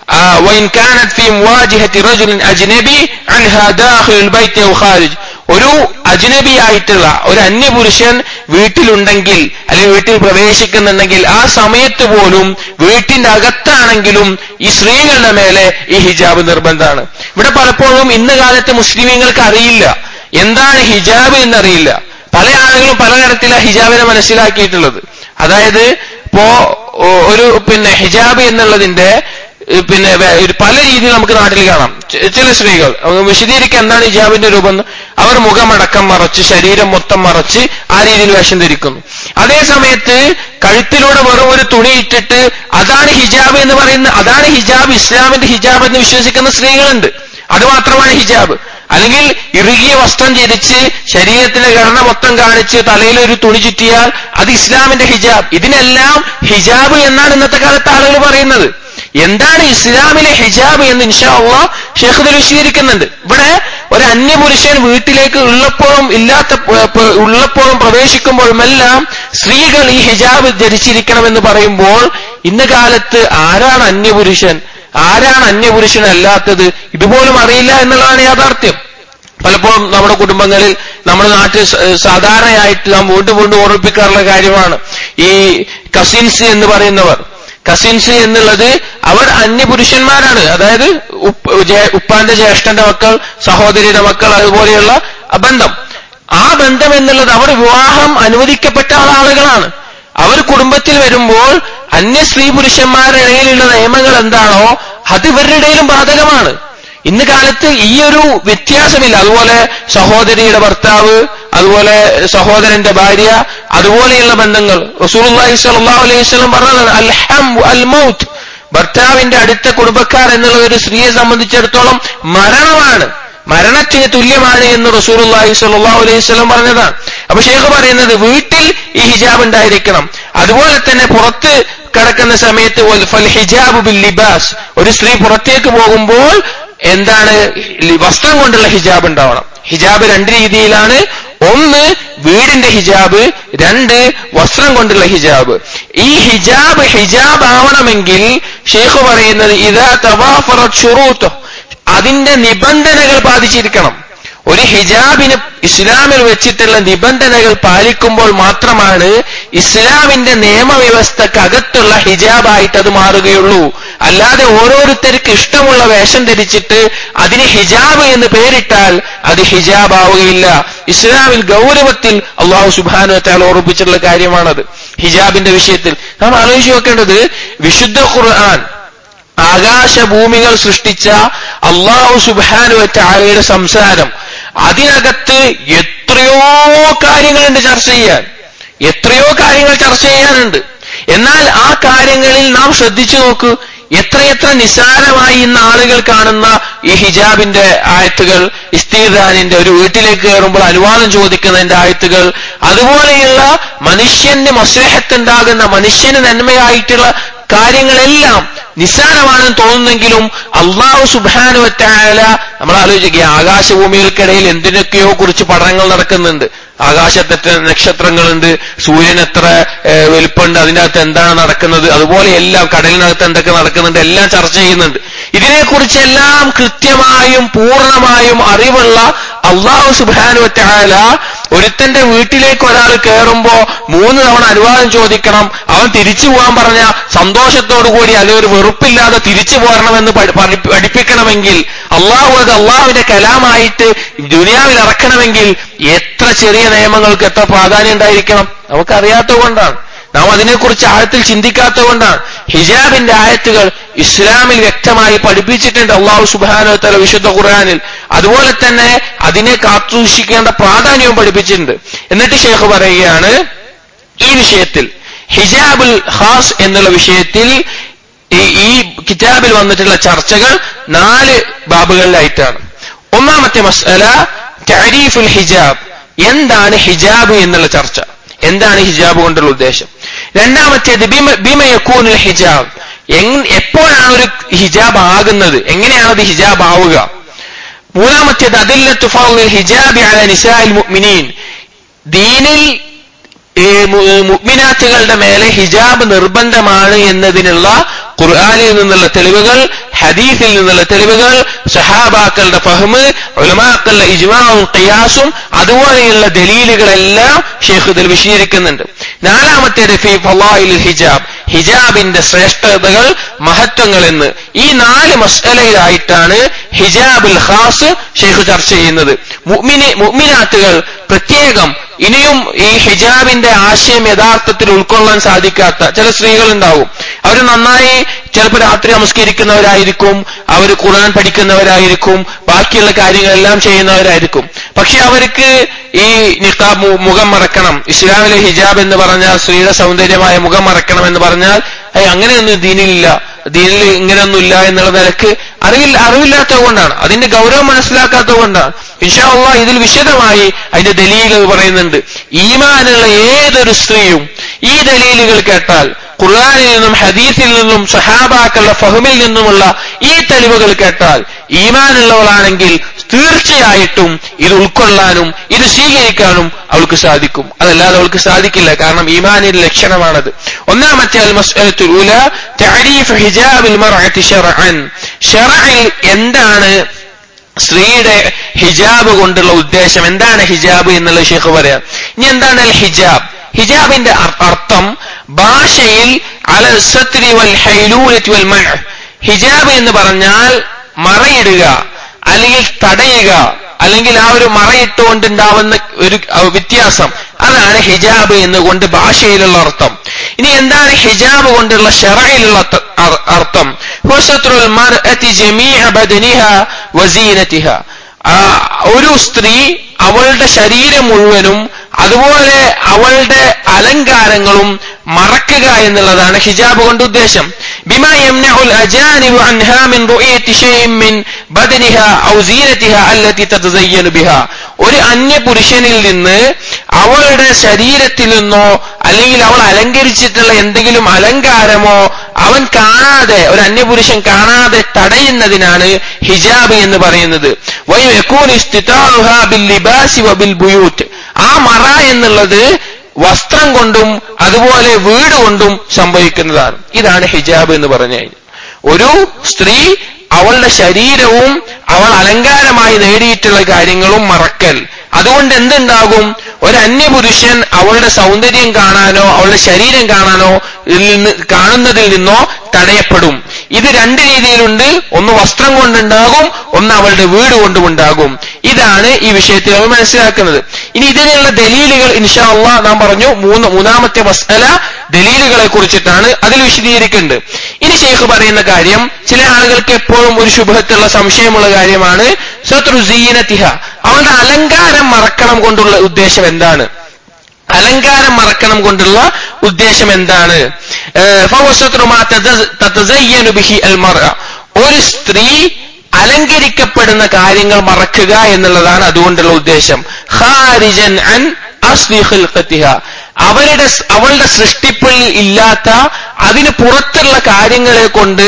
وإن كانت في مواجهة رجل أجنبي عنها داخل البيت أو خارج ഒരു അജ്നബിയായിട്ടുള്ള ഒരു അന്യപുരുഷൻ വീട്ടിലുണ്ടെങ്കിൽ അല്ലെങ്കിൽ വീട്ടിൽ പ്രവേശിക്കുന്നുണ്ടെങ്കിൽ ആ സമയത്ത് പോലും വീട്ടിന്റെ അകത്താണെങ്കിലും ഈ സ്ത്രീകളുടെ മേലെ ഈ ഹിജാബ് നിർബന്ധമാണ് ഇവിടെ പലപ്പോഴും ഇന്ന് കാലത്ത് മുസ്ലിമീങ്ങൾക്ക് അറിയില്ല എന്താണ് ഹിജാബ് എന്നറിയില്ല പല ആളുകളും പലതരത്തിലാണ് ഹിജാബിനെ മനസ്സിലാക്കിയിട്ടുള്ളത് അതായത് ഇപ്പോ ഒരു പിന്നെ ഹിജാബ് എന്നുള്ളതിന്റെ പിന്നെ പല രീതിയിൽ നമുക്ക് നാട്ടിൽ കാണാം ചില സ്ത്രീകൾ വിശദീകരിക്കാൻ എന്താണ് ഹിജാബിന്റെ രൂപം അവർ മുഖമടക്കം മറച്ച് ശരീരം മൊത്തം മറച്ച് ആ രീതിയിൽ വേഷം ധരിക്കുന്നു അതേ സമയത്ത് കഴുത്തിലൂടെ വെറും ഒരു തുണി ഇട്ടിട്ട് അതാണ് ഹിജാബ് എന്ന് പറയുന്ന അതാണ് ഹിജാബ് ഇസ്ലാമിന്റെ ഹിജാബ് എന്ന് വിശ്വസിക്കുന്ന സ്ത്രീകളുണ്ട് അത് മാത്രമാണ് ഹിജാബ് അല്ലെങ്കിൽ ഇറുകിയ വസ്ത്രം ധരിച്ച് ശരീരത്തിന്റെ ഘടന മൊത്തം കാണിച്ച് തലയിൽ ഒരു തുണി ചുറ്റിയാൽ അത് ഇസ്ലാമിന്റെ ഹിജാബ് ഇതിനെല്ലാം ഹിജാബ് എന്നാണ് ഇന്നത്തെ കാലത്ത് ആളുകൾ പറയുന്നത് എന്താണ് ഇസ്ലാമിലെ ഹിജാബ് എന്ന് ഇൻഷാ അള്ളാ ഷെയ്ഖ് വിശദീകരിക്കുന്നുണ്ട് ഇവിടെ ഒരു അന്യപുരുഷൻ വീട്ടിലേക്ക് ഉള്ളപ്പോഴും ഇല്ലാത്ത ഉള്ളപ്പോഴും പ്രവേശിക്കുമ്പോഴുമെല്ലാം സ്ത്രീകൾ ഈ ഹിജാബ് ധരിച്ചിരിക്കണമെന്ന് പറയുമ്പോൾ ഇന്ന് കാലത്ത് ആരാണ് അന്യപുരുഷൻ ആരാണ് അന്യപുരുഷൻ അല്ലാത്തത് ഇതുപോലും അറിയില്ല എന്നുള്ളതാണ് യാഥാർത്ഥ്യം പലപ്പോഴും നമ്മുടെ കുടുംബങ്ങളിൽ നമ്മുടെ നാട്ടിൽ സാധാരണയായിട്ട് നാം വീണ്ടും വീണ്ടും ഓർമ്മിപ്പിക്കാറുള്ള കാര്യമാണ് ഈ കസിൻസ് എന്ന് പറയുന്നവർ കസിൻസ് എന്നുള്ളത് അവർ അന്യപുരുഷന്മാരാണ് അതായത് ഉപ്പാന്റെ ജ്യേഷ്ഠന്റെ മക്കൾ സഹോദരിയുടെ മക്കൾ അതുപോലെയുള്ള ബന്ധം ആ ബന്ധം എന്നുള്ളത് അവർ വിവാഹം അനുവദിക്കപ്പെട്ട ആളുകളാണ് അവർ കുടുംബത്തിൽ വരുമ്പോൾ അന്യ സ്ത്രീ പുരുഷന്മാരുടെ ഇടയിലുള്ള നിയമങ്ങൾ എന്താണോ അത് ഇവരുടെ ഇടയിലും ബാധകമാണ് ഇന്ന് കാലത്ത് ഈ ഒരു വ്യത്യാസമില്ല അതുപോലെ സഹോദരിയുടെ ഭർത്താവ് അതുപോലെ സഹോദരന്റെ ഭാര്യ അതുപോലെയുള്ള ബന്ധങ്ങൾ റസൂലുള്ളാഹി സ്വല്ലല്ലാഹു അലൈഹി വസല്ലം പറഞ്ഞത് അൽഹം അൽ മൗത്ത് ഭർത്താവിന്റെ അടുത്ത കുടുംബക്കാർ എന്നുള്ള ഒരു സ്ത്രീയെ സംബന്ധിച്ചിടത്തോളം മരണമാണ് മരണത്തിന് തുല്യമാണ് എന്ന് റസൂലുള്ളാഹി സ്വല്ലല്ലാഹു അലൈഹി വസല്ലം പറഞ്ഞതാണ് അപ്പൊ ഷേഖ് പറയുന്നത് വീട്ടിൽ ഈ ഹിജാബ് ഉണ്ടായിരിക്കണം അതുപോലെ തന്നെ പുറത്ത് കിടക്കുന്ന സമയത്ത് ഫൽ ഹിജാബ് ബിൽ ലിബാസ് ഒരു സ്ത്രീ പുറത്തേക്ക് പോകുമ്പോൾ എന്താണ് വസ്ത്രം കൊണ്ടുള്ള ഹിജാബ് ഉണ്ടാവണം ഹിജാബ് രണ്ട് രീതിയിലാണ് ഒന്ന് വീടിന്റെ ഹിജാബ് രണ്ട് വസ്ത്രം കൊണ്ടുള്ള ഹിജാബ് ഈ ഹിജാബ് ഹിജാബ് ആവണമെങ്കിൽ ഷെയ്ഖ് പറയുന്നത് ഇതാ തവാഫറത് ഷുറൂത്ത് അതിന്റെ നിബന്ധനകൾ ബാധിച്ചിരിക്കണം ഒരു ഹിജാബിന് ഇസ്ലാമിൽ വെച്ചിട്ടുള്ള നിബന്ധനകൾ പാലിക്കുമ്പോൾ മാത്രമാണ് ഇസ്ലാമിന്റെ നിയമവ്യവസ്ഥക്കകത്തുള്ള ഹിജാബായിട്ട് അത് മാറുകയുള്ളൂ അല്ലാതെ ഓരോരുത്തർക്ക് ഇഷ്ടമുള്ള വേഷം ധരിച്ചിട്ട് അതിന് ഹിജാബ് എന്ന് പേരിട്ടാൽ അത് ഹിജാബ് ആവുകയില്ല ഇസ്ലാമിൽ ഗൗരവത്തിൽ അള്ളാഹു സുബാനു താൽ ഓർപ്പിച്ചിട്ടുള്ള കാര്യമാണത് ഹിജാബിന്റെ വിഷയത്തിൽ നാം ആലോചിച്ച് നോക്കേണ്ടത് വിശുദ്ധ ഖുർആൻ ആകാശഭൂമികൾ സൃഷ്ടിച്ച അള്ളാഹു സുബാനു ആലയുടെ സംസാരം അതിനകത്ത് എത്രയോ കാര്യങ്ങളുണ്ട് ചർച്ച ചെയ്യാൻ എത്രയോ കാര്യങ്ങൾ ചർച്ച ചെയ്യാനുണ്ട് എന്നാൽ ആ കാര്യങ്ങളിൽ നാം ശ്രദ്ധിച്ചു നോക്കൂ എത്രയെത്ര നിസ്സാരമായി ഇന്ന് ആളുകൾ കാണുന്ന ഈ ഹിജാബിന്റെ ആയത്തുകൾ ഇസ്തീദാനിന്റെ ഒരു വീട്ടിലേക്ക് കയറുമ്പോൾ അനുവാദം ചോദിക്കുന്നതിന്റെ ആയത്തുകൾ അതുപോലെയുള്ള മനുഷ്യന്റെ മസ്ലഹത്തുണ്ടാകുന്ന മനുഷ്യന് നന്മയായിട്ടുള്ള കാര്യങ്ങളെല്ലാം നിസ്സാരമാണെന്ന് തോന്നുന്നെങ്കിലും അള്ളാഹു സുബാനുവറ്റായ നമ്മൾ ആലോചിക്കുക ഈ ആകാശഭൂമികൾക്കിടയിൽ എന്തിനൊക്കെയോ കുറിച്ച് പഠനങ്ങൾ നടക്കുന്നുണ്ട് ആകാശത്തെ നക്ഷത്രങ്ങളുണ്ട് സൂര്യൻ എത്ര ഏഹ്, വലിപ്പമുണ്ട് അതിന്റെ അകത്ത് എന്താണ് നടക്കുന്നത് അതുപോലെ എല്ലാം കടലിനകത്ത് എന്തൊക്കെ നടക്കുന്നുണ്ട് എല്ലാം ചർച്ച ചെയ്യുന്നുണ്ട് ഇതിനെക്കുറിച്ചെല്ലാം കൃത്യമായും പൂർണ്ണമായും അറിവുള്ള അള്ളാഹു സുബാനുവറ്റായാല ഒരുത്തന്റെ വീട്ടിലേക്ക് ഒരാൾ കയറുമ്പോ മൂന്ന് തവണ അനുവാദം ചോദിക്കണം അവൻ തിരിച്ചു പോകാൻ പറഞ്ഞ സന്തോഷത്തോടു കൂടി അല്ലെങ്കിൽ ഒരു വെറുപ്പില്ലാതെ തിരിച്ചു പോരണമെന്ന് പഠി- പഠി- പഠിപ്പിക്കണമെങ്കിൽ അള്ളാഹു അത് അള്ളാഹുവിന്റെ കലാമായിട്ട് ദുനിയാവിൽ ഇറക്കണമെങ്കിൽ എത്ര ചെറിയ നിയമങ്ങൾക്ക് എത്ര പ്രാധാന്യം ഉണ്ടായിരിക്കണം നമുക്കറിയാത്തത് കൊണ്ടാണ് നാം അതിനെക്കുറിച്ച് ആഴത്തിൽ ചിന്തിക്കാത്തത് കൊണ്ടാണ് ഹിജാബിന്റെ ആയത്തുകൾ ഇസ്ലാമിൽ വ്യക്തമായി പഠിപ്പിച്ചിട്ടുണ്ട് അള്ളാഹു സുബാനോ തല വിശുദ്ധ ഖുർആാനിൽ അതുപോലെ തന്നെ അതിനെ കാത്തുസൂക്ഷിക്കേണ്ട പ്രാധാന്യവും പഠിപ്പിച്ചിട്ടുണ്ട് എന്നിട്ട് ഷേഖ് പറയുകയാണ് ഈ വിഷയത്തിൽ ഹിജാബുൽ ഖാസ് എന്നുള്ള വിഷയത്തിൽ ഈ ഈ കിതാബിൽ വന്നിട്ടുള്ള ചർച്ചകൾ നാല് ബാബുകളിലായിട്ടാണ് ഒന്നാമത്തെ മസ്അല തരീഫുൽ ഹിജാബ് എന്താണ് ഹിജാബ് എന്നുള്ള ചർച്ച എന്താണ് ഹിജാബ് കൊണ്ടുള്ള ഉദ്ദേശം രണ്ടാമത്തേത് ബിമ- ബിമയക്കൂനുൽ ഹിജാബ് എങ്- എപ്പോഴാണ് ഒരു ഹിജാബ് ആകുന്നത് എങ്ങനെയാണ് അത് ഹിജാബ് ആവുക മൂന്നാമത്തേത് അതില്ലത്തു ഫضل ഹിജാബി അല നിസാഇൽ മുഅ്മിനീൻ ദീനിൽ ഈ മു- മുഅ്മിനാത്തുകളുടെ മേലെ ഹിജാബ് നിർബന്ധമാണ് എന്നതിനുള്ള ഖുർആനിൽ നിന്നുള്ള തെളിവുകൾ ഹദീസിൽ നിന്നുള്ള തെളിവുകൾ സഹാബാക്കളുടെ ഫഹ്മ് ഉലമാക്കളുടെ ഇജ്മാവും ഖിയാസും അതുപോലെയുള്ള ദലീലുകളെല്ലാം ഷെയ്ഖ് ഇതിൽ വിശദീകരിക്കുന്നുണ്ട് നാലാമത്തേത് ഫി ഫളായിൽ ഹിജാബ് ഹിജാബിന്റെ ശ്രേഷ്ഠതകൾ മഹത്വങ്ങൾ എന്ന് ഈ നാല് മസ്അലയിലായിട്ടാണ് ഹിജാബുൽ ഖാസ് ഷെയ്ഖ് ചർച്ച ചെയ്യുന്നത് മുഅ്മിനി മുഅ്മിനാത്തുകൾ പ്രത്യേകം ഇനിയും ഈ ഹിജാബിന്റെ ആശയം യഥാർത്ഥത്തിൽ ഉൾക്കൊള്ളാൻ സാധിക്കാത്ത ചില സ്ത്രീകൾ ഉണ്ടാവും അവർ നന്നായി ചിലപ്പോൾ രാത്രി നമസ്കരിക്കുന്നവരായിരിക്കും അവർ ഖുർആൻ പഠിക്കുന്നവരായിരിക്കും ബാക്കിയുള്ള കാര്യങ്ങളെല്ലാം ചെയ്യുന്നവരായിരിക്കും പക്ഷെ അവർക്ക് ഈ നിഖാബ് മു- മുഖം മറക്കണം ഇസ്ലാമിലെ ഹിജാബ് എന്ന് പറഞ്ഞാൽ സ്ത്രീയുടെ സൗന്ദര്യമായ മുഖം മറക്കണം എന്ന് പറഞ്ഞാൽ അയ്യ അങ്ങനെയൊന്നും ദീനിലില്ല ദീനിൽ ഇങ്ങനെയൊന്നുമില്ല എന്നുള്ള നിലക്ക് അറിവില്ല അറിവില്ലാത്തത് കൊണ്ടാണ് അതിന്റെ ഗൗരവം മനസ്സിലാക്കാത്തത് കൊണ്ടാണ് ഇൻഷാ അള്ളാഹ് ഇതിൽ വിശദമായി അതിന്റെ ദലീലുകൾ പറയുന്നുണ്ട് ഈമാനുള്ള ഏതൊരു സ്ത്രീയും ഈ ദലീലുകൾ കേട്ടാൽ ഖുർആനിൽ നിന്നും ഹദീസിൽ നിന്നും സഹാബാക്കളുടെ ഫഹമിൽ നിന്നുമുള്ള ഈ തെളിവുകൾ കേട്ടാൽ ഈമാനുള്ളവളാണെങ്കിൽ തീർച്ചയായിട്ടും ഇത് ഉൾക്കൊള്ളാനും ഇത് സ്വീകരിക്കാനും അവൾക്ക് സാധിക്കും അതല്ലാതെ അവൾക്ക് സാധിക്കില്ല കാരണം ഈമാനിന്റെ ലക്ഷണമാണത് ഒന്നാമത്തെ അൽ മസ്അലത്തുൽ ഊല തഅരീഫ് ഹിജാബിൽ മർഅത്തി ശർഅൻ ശർഅൽ എന്താണ് സ്ത്രീയുടെ ഹിജാബ് കൊണ്ടുള്ള ഉദ്ദേശം എന്താണ് ഹിജാബ് എന്നുള്ള ഷെയ്ഖ് പറയാം ഇനി എന്താണ് അൽ ഹിജാബ് ഹിജാബിന്റെ അർ- അർത്ഥം ഭാഷയിൽ അല സത്രി വൽ ഹൈലൂലത്തി വൽ മൻഅ ഹിജാബ് എന്ന് പറഞ്ഞാൽ മറയിടുക അല്ലെങ്കിൽ തടയുക അല്ലെങ്കിൽ ആ ഒരു മറയിട്ടുകൊണ്ടുണ്ടാവുന്ന ഒരു അഹ് വ്യത്യാസം അതാണ് ഹിജാബ് എന്നുകൊണ്ട് ഭാഷയിലുള്ള അർത്ഥം ഇനി എന്താണ് ഹിജാബ് കൊണ്ടുള്ള ഷറയിലുള്ള അർത്ഥ- അർ- അർത്ഥം ഹുസത്രുൽ മർഅത്തി ജമീഅ ബദനിഹ വസീനതിഹ ആ, ഒരു സ്ത്രീ അവളുടെ ശരീരം മുഴുവനും അതുപോലെ അവളുടെ അലങ്കാരങ്ങളും മറക്കുക എന്നുള്ളതാണ് ഹിജാബ് കൊണ്ട് ഉദ്ദേശം ബിമാ യംനഉൽ അജാനിബു അൻഹാ മിൻ റുഅയത്തി ഷൈഇൻ മിൻ ബദനിഹ ഔ സീനതിഹ അല്ലതി തതസയ്യനു ബിഹാ ഒരു അന്യ പുരുഷനിൽ നിന്ന് അവളുടെ ശരീരത്തിൽ നിന്നോ അല്ലെങ്കിൽ അവൾ അലങ്കരിച്ചിട്ടുള്ള എന്തെങ്കിലും അലങ്കാരമോ അവൻ കാണാതെ ഒരു അന്യപുരുഷൻ കാണാതെ തടയുന്നതിനാണ് ഹിജാബ് എന്ന് പറയുന്നത് വൈകൂൻ ഇസ്തിതാറുഹാ ബിൽ ലിബാസി വബിൽ ബുയൂത്ത് ആ മറ എന്നുള്ളത് വസ്ത്രം കൊണ്ടും അതുപോലെ വീട് കൊണ്ടും സംഭവിക്കുന്നതാണ് ഇതാണ് ഹിജാബ് എന്ന് പറഞ്ഞു കഴിഞ്ഞാൽ ഒരു സ്ത്രീ അവളുടെ ശരീരവും അവൾ അലങ്കാരമായി നേടിയിട്ടുള്ള കാര്യങ്ങളും മറക്കൽ അതുകൊണ്ട് എന്തുണ്ടാകും ഒരു അന്യപുരുഷൻ അവളുടെ സൗന്ദര്യം കാണാനോ അവളുടെ ശരീരം കാണാനോ ഇതിൽ നിന്ന് കാണുന്നതിൽ നിന്നോ തടയപ്പെടും ഇത് രണ്ട് രീതിയിലുണ്ട് ഒന്ന് വസ്ത്രം കൊണ്ടുണ്ടാകും ഒന്ന് അവളുടെ വീട് കൊണ്ടുമുണ്ടാകും ഇതാണ് ഈ വിഷയത്തിൽ നമ്മൾ മനസ്സിലാക്കുന്നത് ഇനി ഇതിനുള്ള ദലീലുകൾ ഇൻഷാ അള്ളാഹ് നാം പറഞ്ഞു മൂന്ന് മൂന്നാമത്തെ മസ്അല ദലീലുകളെ കുറിച്ചിട്ടാണ് അതിൽ വിശദീകരിക്കുന്നുണ്ട് ഇനി ഷെയ്ഖ് പറയുന്ന കാര്യം ചില ആളുകൾക്ക് എപ്പോഴും ഒരു ശുഭത്തുള്ള സംശയമുള്ള കാര്യമാണ് സത്രുസീനത്തിഹ അവളുടെ അലങ്കാരം മറക്കണം കൊണ്ടുള്ള ഉദ്ദേശം എന്താണ് അലങ്കാരം മറക്കണം കൊണ്ടുള്ള ഉദ്ദേശം എന്താണ് ഏഹ് ഫവസത്രു മാ തതസ- തതസയ്യനു ബിഹി അൽ മർഅ. ഒരു സ്ത്രീ അലങ്കരിക്കപ്പെടുന്ന കാര്യങ്ങൾ മറക്കുക എന്നുള്ളതാണ് അതുകൊണ്ടുള്ള ഉദ്ദേശം ഖാരിജൻ അൻ അസ്ലി ഖിൽഖത്തിഹ അവരുടെ സ്- അവളുടെ സൃഷ്ടിപ്പിൽ ഇല്ലാത്ത അതിന് പുറത്തുള്ള കാര്യങ്ങളെ കൊണ്ട്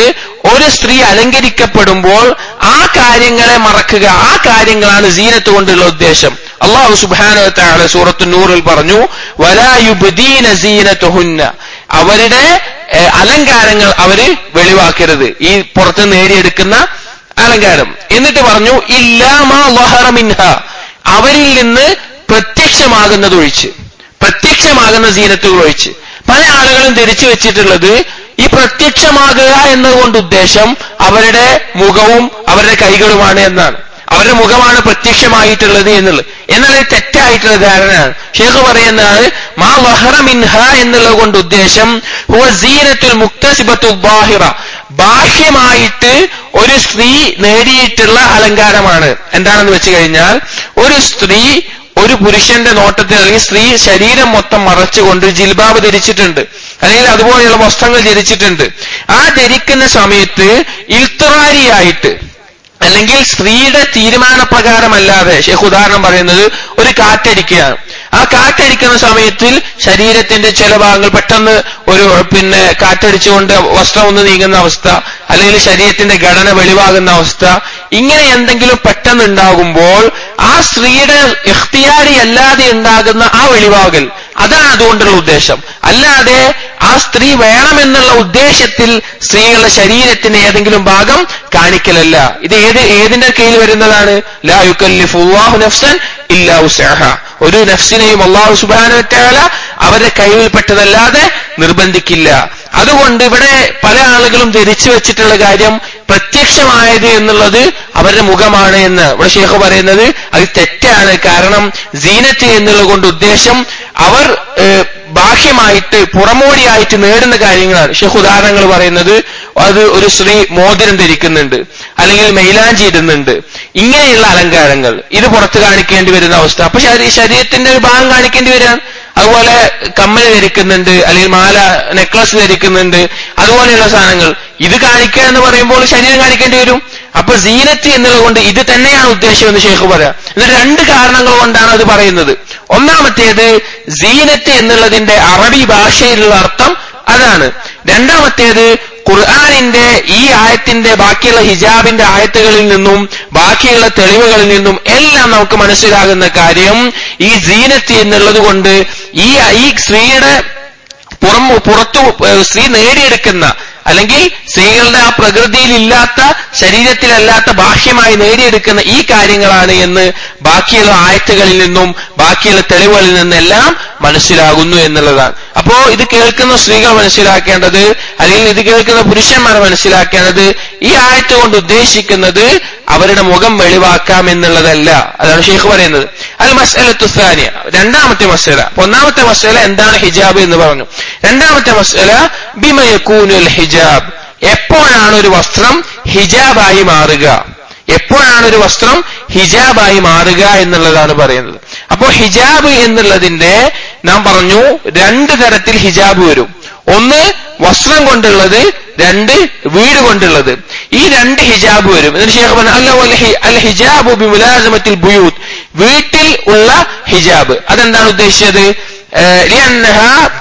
ഒരു സ്ത്രീ അലങ്കരിക്കപ്പെടുമ്പോൾ ആ കാര്യങ്ങളെ മറക്കുക ആ കാര്യങ്ങളാണ് സീനത്ത് കൊണ്ടുള്ള ഉദ്ദേശം അള്ളാഹു സുബാന സൂറത്ത് നൂറിൽ പറഞ്ഞു വലായുബദീന സീനത്തുഹുന്ന അവരുടെ ഏഹ്, അലങ്കാരങ്ങൾ അവര് വെളിവാക്കരുത് ഈ പുറത്ത് നേടിയെടുക്കുന്ന അലങ്കാരം എന്നിട്ട് പറഞ്ഞു ഇല്ലാമാ ലഹറ മിൻഹ അവരിൽ നിന്ന് പ്രത്യക്ഷമാകുന്നതൊഴിച്ച് പ്രത്യക്ഷമാകുന്ന സീനത്തുകൾ ഒഴിച്ച് പല ആളുകളും ധരിച്ചു വെച്ചിട്ടുള്ളത് ഈ പ്രത്യക്ഷമാകുക എന്നതുകൊണ്ട് ഉദ്ദേശം അവരുടെ മുഖവും അവരുടെ കൈകളുമാണ് എന്നാണ് അവരുടെ മുഖമാണ് പ്രത്യക്ഷമായിട്ടുള്ളത് എന്നുള്ളത് എന്നാൽ ഇത് തെറ്റായിട്ടുള്ള ധാരണയാണ് ഷേഖ് പറയുന്നതാണ് മാ വഹറ മിൻഹ എന്നുള്ളത് കൊണ്ട് ഉദ്ദേശം ഹുവ സീനത്തുൽ മുക്തസിബത്തു ബാഹിറ ബാഹ്യമായിട്ട് ഒരു സ്ത്രീ നേടിയിട്ടുള്ള അലങ്കാരമാണ് എന്താണെന്ന് വെച്ച് കഴിഞ്ഞാൽ ഒരു സ്ത്രീ ഒരു പുരുഷന്റെ നോട്ടത്തിൽ അല്ലെങ്കിൽ സ്ത്രീ ശരീരം മൊത്തം മറച്ചുകൊണ്ട് ജിൽബാബ് ധരിച്ചിട്ടുണ്ട് അല്ലെങ്കിൽ അതുപോലെയുള്ള വസ്ത്രങ്ങൾ ധരിച്ചിട്ടുണ്ട് ആ ധരിക്കുന്ന സമയത്ത് ഇൽത്തറാരിയായിട്ട് അല്ലെങ്കിൽ സ്ത്രീയുടെ തീരുമാനപ്രകാരമല്ലാതെ ഷെയ്ഖ് ഉദാഹരണം പറയുന്നത് ഒരു കാറ്റടിക്കുകയാണ് ആ കാറ്റടിക്കുന്ന സമയത്തിൽ ശരീരത്തിന്റെ ചില ഭാഗങ്ങൾ പെട്ടെന്ന് ഒരു പിന്നെ കാറ്റടിച്ചുകൊണ്ട് വസ്ത്രം ഒന്ന് നീങ്ങുന്ന അവസ്ഥ അല്ലെങ്കിൽ ശരീരത്തിന്റെ ഘടന വെളിവാകുന്ന അവസ്ഥ ഇങ്ങനെ എന്തെങ്കിലും പെട്ടെന്ന് ഉണ്ടാകുമ്പോൾ ആ സ്ത്രീയുടെ ഇഖ്തിയാരി അല്ലാതെ ഉണ്ടാകുന്ന ആ വെളിവാകൽ അതാണ് അതുകൊണ്ടുള്ള ഉദ്ദേശം അല്ലാതെ ആ സ്ത്രീ വേണമെന്നുള്ള ഉദ്ദേശത്തിൽ സ്ത്രീകളുടെ ശരീരത്തിന്റെ ഏതെങ്കിലും ഭാഗം കാണിക്കലല്ല ഇത് ഏത് ഏതിന്റെ കീഴിൽ വരുന്നതാണ് ലാ യുക്കല്ലിഫുല്ലാഹു നഫ്സൻ ഇല്ലാ ഉസ്അഹ ഒരു നഫ്സിനെയും അള്ളാഹു സുബ്ഹാനഹു വതആല അവരുടെ കയ്യിൽപ്പെട്ടതല്ലാതെ നിർബന്ധിക്കില്ല അതുകൊണ്ട് ഇവിടെ പല ആളുകളും ധരിച്ചു വെച്ചിട്ടുള്ള കാര്യം പ്രത്യക്ഷമായത് എന്നുള്ളത് അവരുടെ മുഖമാണ് എന്ന് ഇവിടെ ഷേഖ് പറയുന്നത് അത് തെറ്റാണ് കാരണം സീനത്ത് എന്നുള്ളത് കൊണ്ട് ഉദ്ദേശം അവർ ഏഹ്, ബാഹ്യമായിട്ട് പുറമോടിയായിട്ട് നേടുന്ന കാര്യങ്ങളാണ് ഷെയ്ഖ് ഉദാഹരണങ്ങൾ പറയുന്നത് അത് ഒരു സ്ത്രീ മോതിരം ധരിക്കുന്നുണ്ട് അല്ലെങ്കിൽ മൈലാഞ്ചി ഇടുന്നുണ്ട് ഇങ്ങനെയുള്ള അലങ്കാരങ്ങൾ ഇത് പുറത്ത് കാണിക്കേണ്ടി വരുന്ന അവസ്ഥ അപ്പൊ ശരീ- ശരീരത്തിന്റെ ഒരു ഭാഗം കാണിക്കേണ്ടി വരികയാണ് അതുപോലെ കമ്മൽ ധരിക്കുന്നുണ്ട് അല്ലെങ്കിൽ മാല നെക്ലസ് ധരിക്കുന്നുണ്ട് അതുപോലെയുള്ള സാധനങ്ങൾ ഇത് കാണിക്കുക എന്ന് പറയുമ്പോൾ ശരീരം കാണിക്കേണ്ടി വരും അപ്പൊ സീനത്ത് എന്നുള്ളത് കൊണ്ട് ഇത് തന്നെയാണ് ഉദ്ദേശം എന്ന് ഷെയ്ഖ് പറയാം എന്നിട്ട് രണ്ട് കാരണങ്ങൾ കൊണ്ടാണ് അത് പറയുന്നത് ഒന്നാമത്തേത് സീനത്ത് എന്നുള്ളതിന്റെ അറബി ഭാഷയിലുള്ള അർത്ഥം അതാണ് രണ്ടാമത്തേത് ഖുർആാനിന്റെ ഈ ആയത്തിന്റെ ബാക്കിയുള്ള ഹിജാബിന്റെ ആയത്തുകളിൽ നിന്നും ബാക്കിയുള്ള തെളിവുകളിൽ നിന്നും എല്ലാം നമുക്ക് മനസ്സിലാകുന്ന കാര്യം ഈ സീനത്ത് എന്നുള്ളത് കൊണ്ട് ഈ ഈ സ്ത്രീയുടെ പുറം പുറത്തു ഏഹ് സ്ത്രീ നേടിയെടുക്കുന്ന അല്ലെങ്കിൽ സ്ത്രീകളുടെ ആ പ്രകൃതിയിൽ ഇല്ലാത്ത ശരീരത്തിലല്ലാത്ത ബാഹ്യമായി നേടിയെടുക്കുന്ന ഈ കാര്യങ്ങളാണ് എന്ന് ബാക്കിയുള്ള ആയത്തുകളിൽ നിന്നും ബാക്കിയുള്ള തെളിവുകളിൽ നിന്നെല്ലാം മനസ്സിലാകുന്നു എന്നുള്ളതാണ് അപ്പോ ഇത് കേൾക്കുന്ന സ്ത്രീകൾ മനസ്സിലാക്കേണ്ടത് അല്ലെങ്കിൽ ഇത് കേൾക്കുന്ന പുരുഷന്മാർ മനസ്സിലാക്കേണ്ടത് ഈ ആയത്ത് കൊണ്ട് ഉദ്ദേശിക്കുന്നത് അവരുടെ മുഖം വെളിവാക്കാം എന്നുള്ളതല്ല അതാണ് ഷെയ്ഖ് പറയുന്നത് അൽ മസ്അലത്തു സാനിയ രണ്ടാമത്തെ മസ്അല അപ്പൊ ഒന്നാമത്തെ മസ്അല എന്താണ് ഹിജാബ് എന്ന് പറഞ്ഞു രണ്ടാമത്തെ മസ്അല ബിമ യകൂനുൽ ഹിജാബ് എപ്പോഴാണ് ഒരു വസ്ത്രം ഹിജാബായി മാറുക എപ്പോഴാണ് ഒരു വസ്ത്രം ഹിജാബായി മാറുക എന്നുള്ളതാണ് പറയുന്നത് അപ്പോ ഹിജാബ് എന്നുള്ളതിന്റെ നാം പറഞ്ഞു രണ്ട് തരത്തിൽ ഹിജാബ് വരും ഒന്ന് വസ്ത്രം കൊണ്ടുള്ളത് രണ്ട് വീട് കൊണ്ടുള്ളത് ഈ രണ്ട് ഹിജാബ് വരും എന്നിട്ട് ഷേഖ് പറഞ്ഞു അല്ല വൽ ഹി- അൽ ഹിജാബു ബി മുലാസമത്തിൽ ബുയൂത്ത് വീട്ടിൽ ഉള്ള ഹിജാബ് അതെന്താണ് ഉദ്ദേശിച്ചത് ഏഹ് ലിഅന്നഹ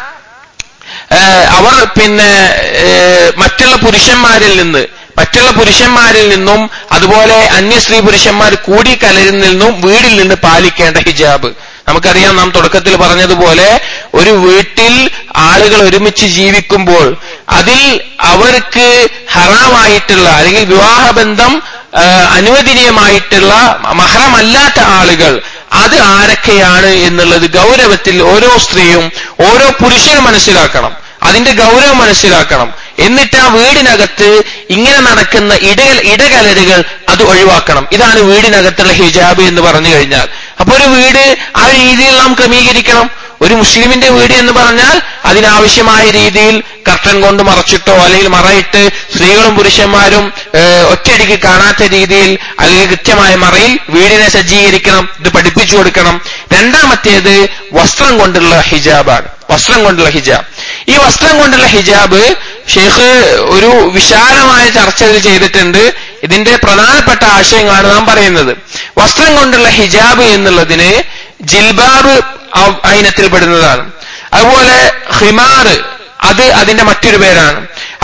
ഏഹ് അവർ പിന്നെ ഏഹ് മറ്റുള്ള പുരുഷന്മാരിൽ നിന്ന് മറ്റുള്ള പുരുഷന്മാരിൽ നിന്നും അതുപോലെ അന്യ സ്ത്രീ പുരുഷന്മാർ കൂടി കലരിൽ നിന്നും വീടിൽ നിന്ന് പാലിക്കേണ്ട ഹിജാബ് നമുക്കറിയാം നാം തുടക്കത്തിൽ പറഞ്ഞതുപോലെ ഒരു വീട്ടിൽ ആളുകൾ ഒരുമിച്ച് ജീവിക്കുമ്പോൾ അതിൽ അവർക്ക് ഹറാമായിട്ടുള്ള അല്ലെങ്കിൽ വിവാഹബന്ധം ഏഹ് അനുവദനീയമായിട്ടുള്ള മഹറമല്ലാത്ത ആളുകൾ അത് ആരൊക്കെയാണ് എന്നുള്ളത് ഗൗരവത്തിൽ ഓരോ സ്ത്രീയും ഓരോ പുരുഷനും മനസ്സിലാക്കണം അതിന്റെ ഗൗരവം മനസ്സിലാക്കണം എന്നിട്ട് ആ വീടിനകത്ത് ഇങ്ങനെ നടക്കുന്ന ഇട ഇടകലരുകൾ അത് ഒഴിവാക്കണം ഇതാണ് വീടിനകത്തുള്ള ഹിജാബ് എന്ന് പറഞ്ഞു കഴിഞ്ഞാൽ അപ്പൊ ഒരു വീട് ആ രീതിയിൽ നാം ക്രമീകരിക്കണം ഒരു മുസ്ലിമിന്റെ വീട് എന്ന് പറഞ്ഞാൽ അതിനാവശ്യമായ രീതിയിൽ കർട്ടൻ കൊണ്ട് മറച്ചിട്ടോ അല്ലെങ്കിൽ മറയിട്ട് സ്ത്രീകളും പുരുഷന്മാരും ഏഹ്, ഒറ്റയടിക്ക് കാണാത്ത രീതിയിൽ അല്ലെങ്കിൽ കൃത്യമായ മറയിൽ വീടിനെ സജ്ജീകരിക്കണം ഇത് പഠിപ്പിച്ചു കൊടുക്കണം രണ്ടാമത്തേത് വസ്ത്രം കൊണ്ടുള്ള ഹിജാബാണ് വസ്ത്രം കൊണ്ടുള്ള ഹിജാബ് ഈ വസ്ത്രം കൊണ്ടുള്ള ഹിജാബ് ഷെയ്ഖ് ഒരു വിശാലമായ ചർച്ചകൾ ചെയ്തിട്ടുണ്ട് ഇതിന്റെ പ്രധാനപ്പെട്ട ആശയങ്ങളാണ് നാം പറയുന്നത് വസ്ത്രം കൊണ്ടുള്ള ഹിജാബ് എന്നുള്ളതിന് ജിൽബാബ് ആ- ആ ഇനത്തിൽപ്പെടുന്നതാണ് അതുപോലെ ഹിമാർ അത് അതിന്റെ മറ്റൊരു പേരാണ്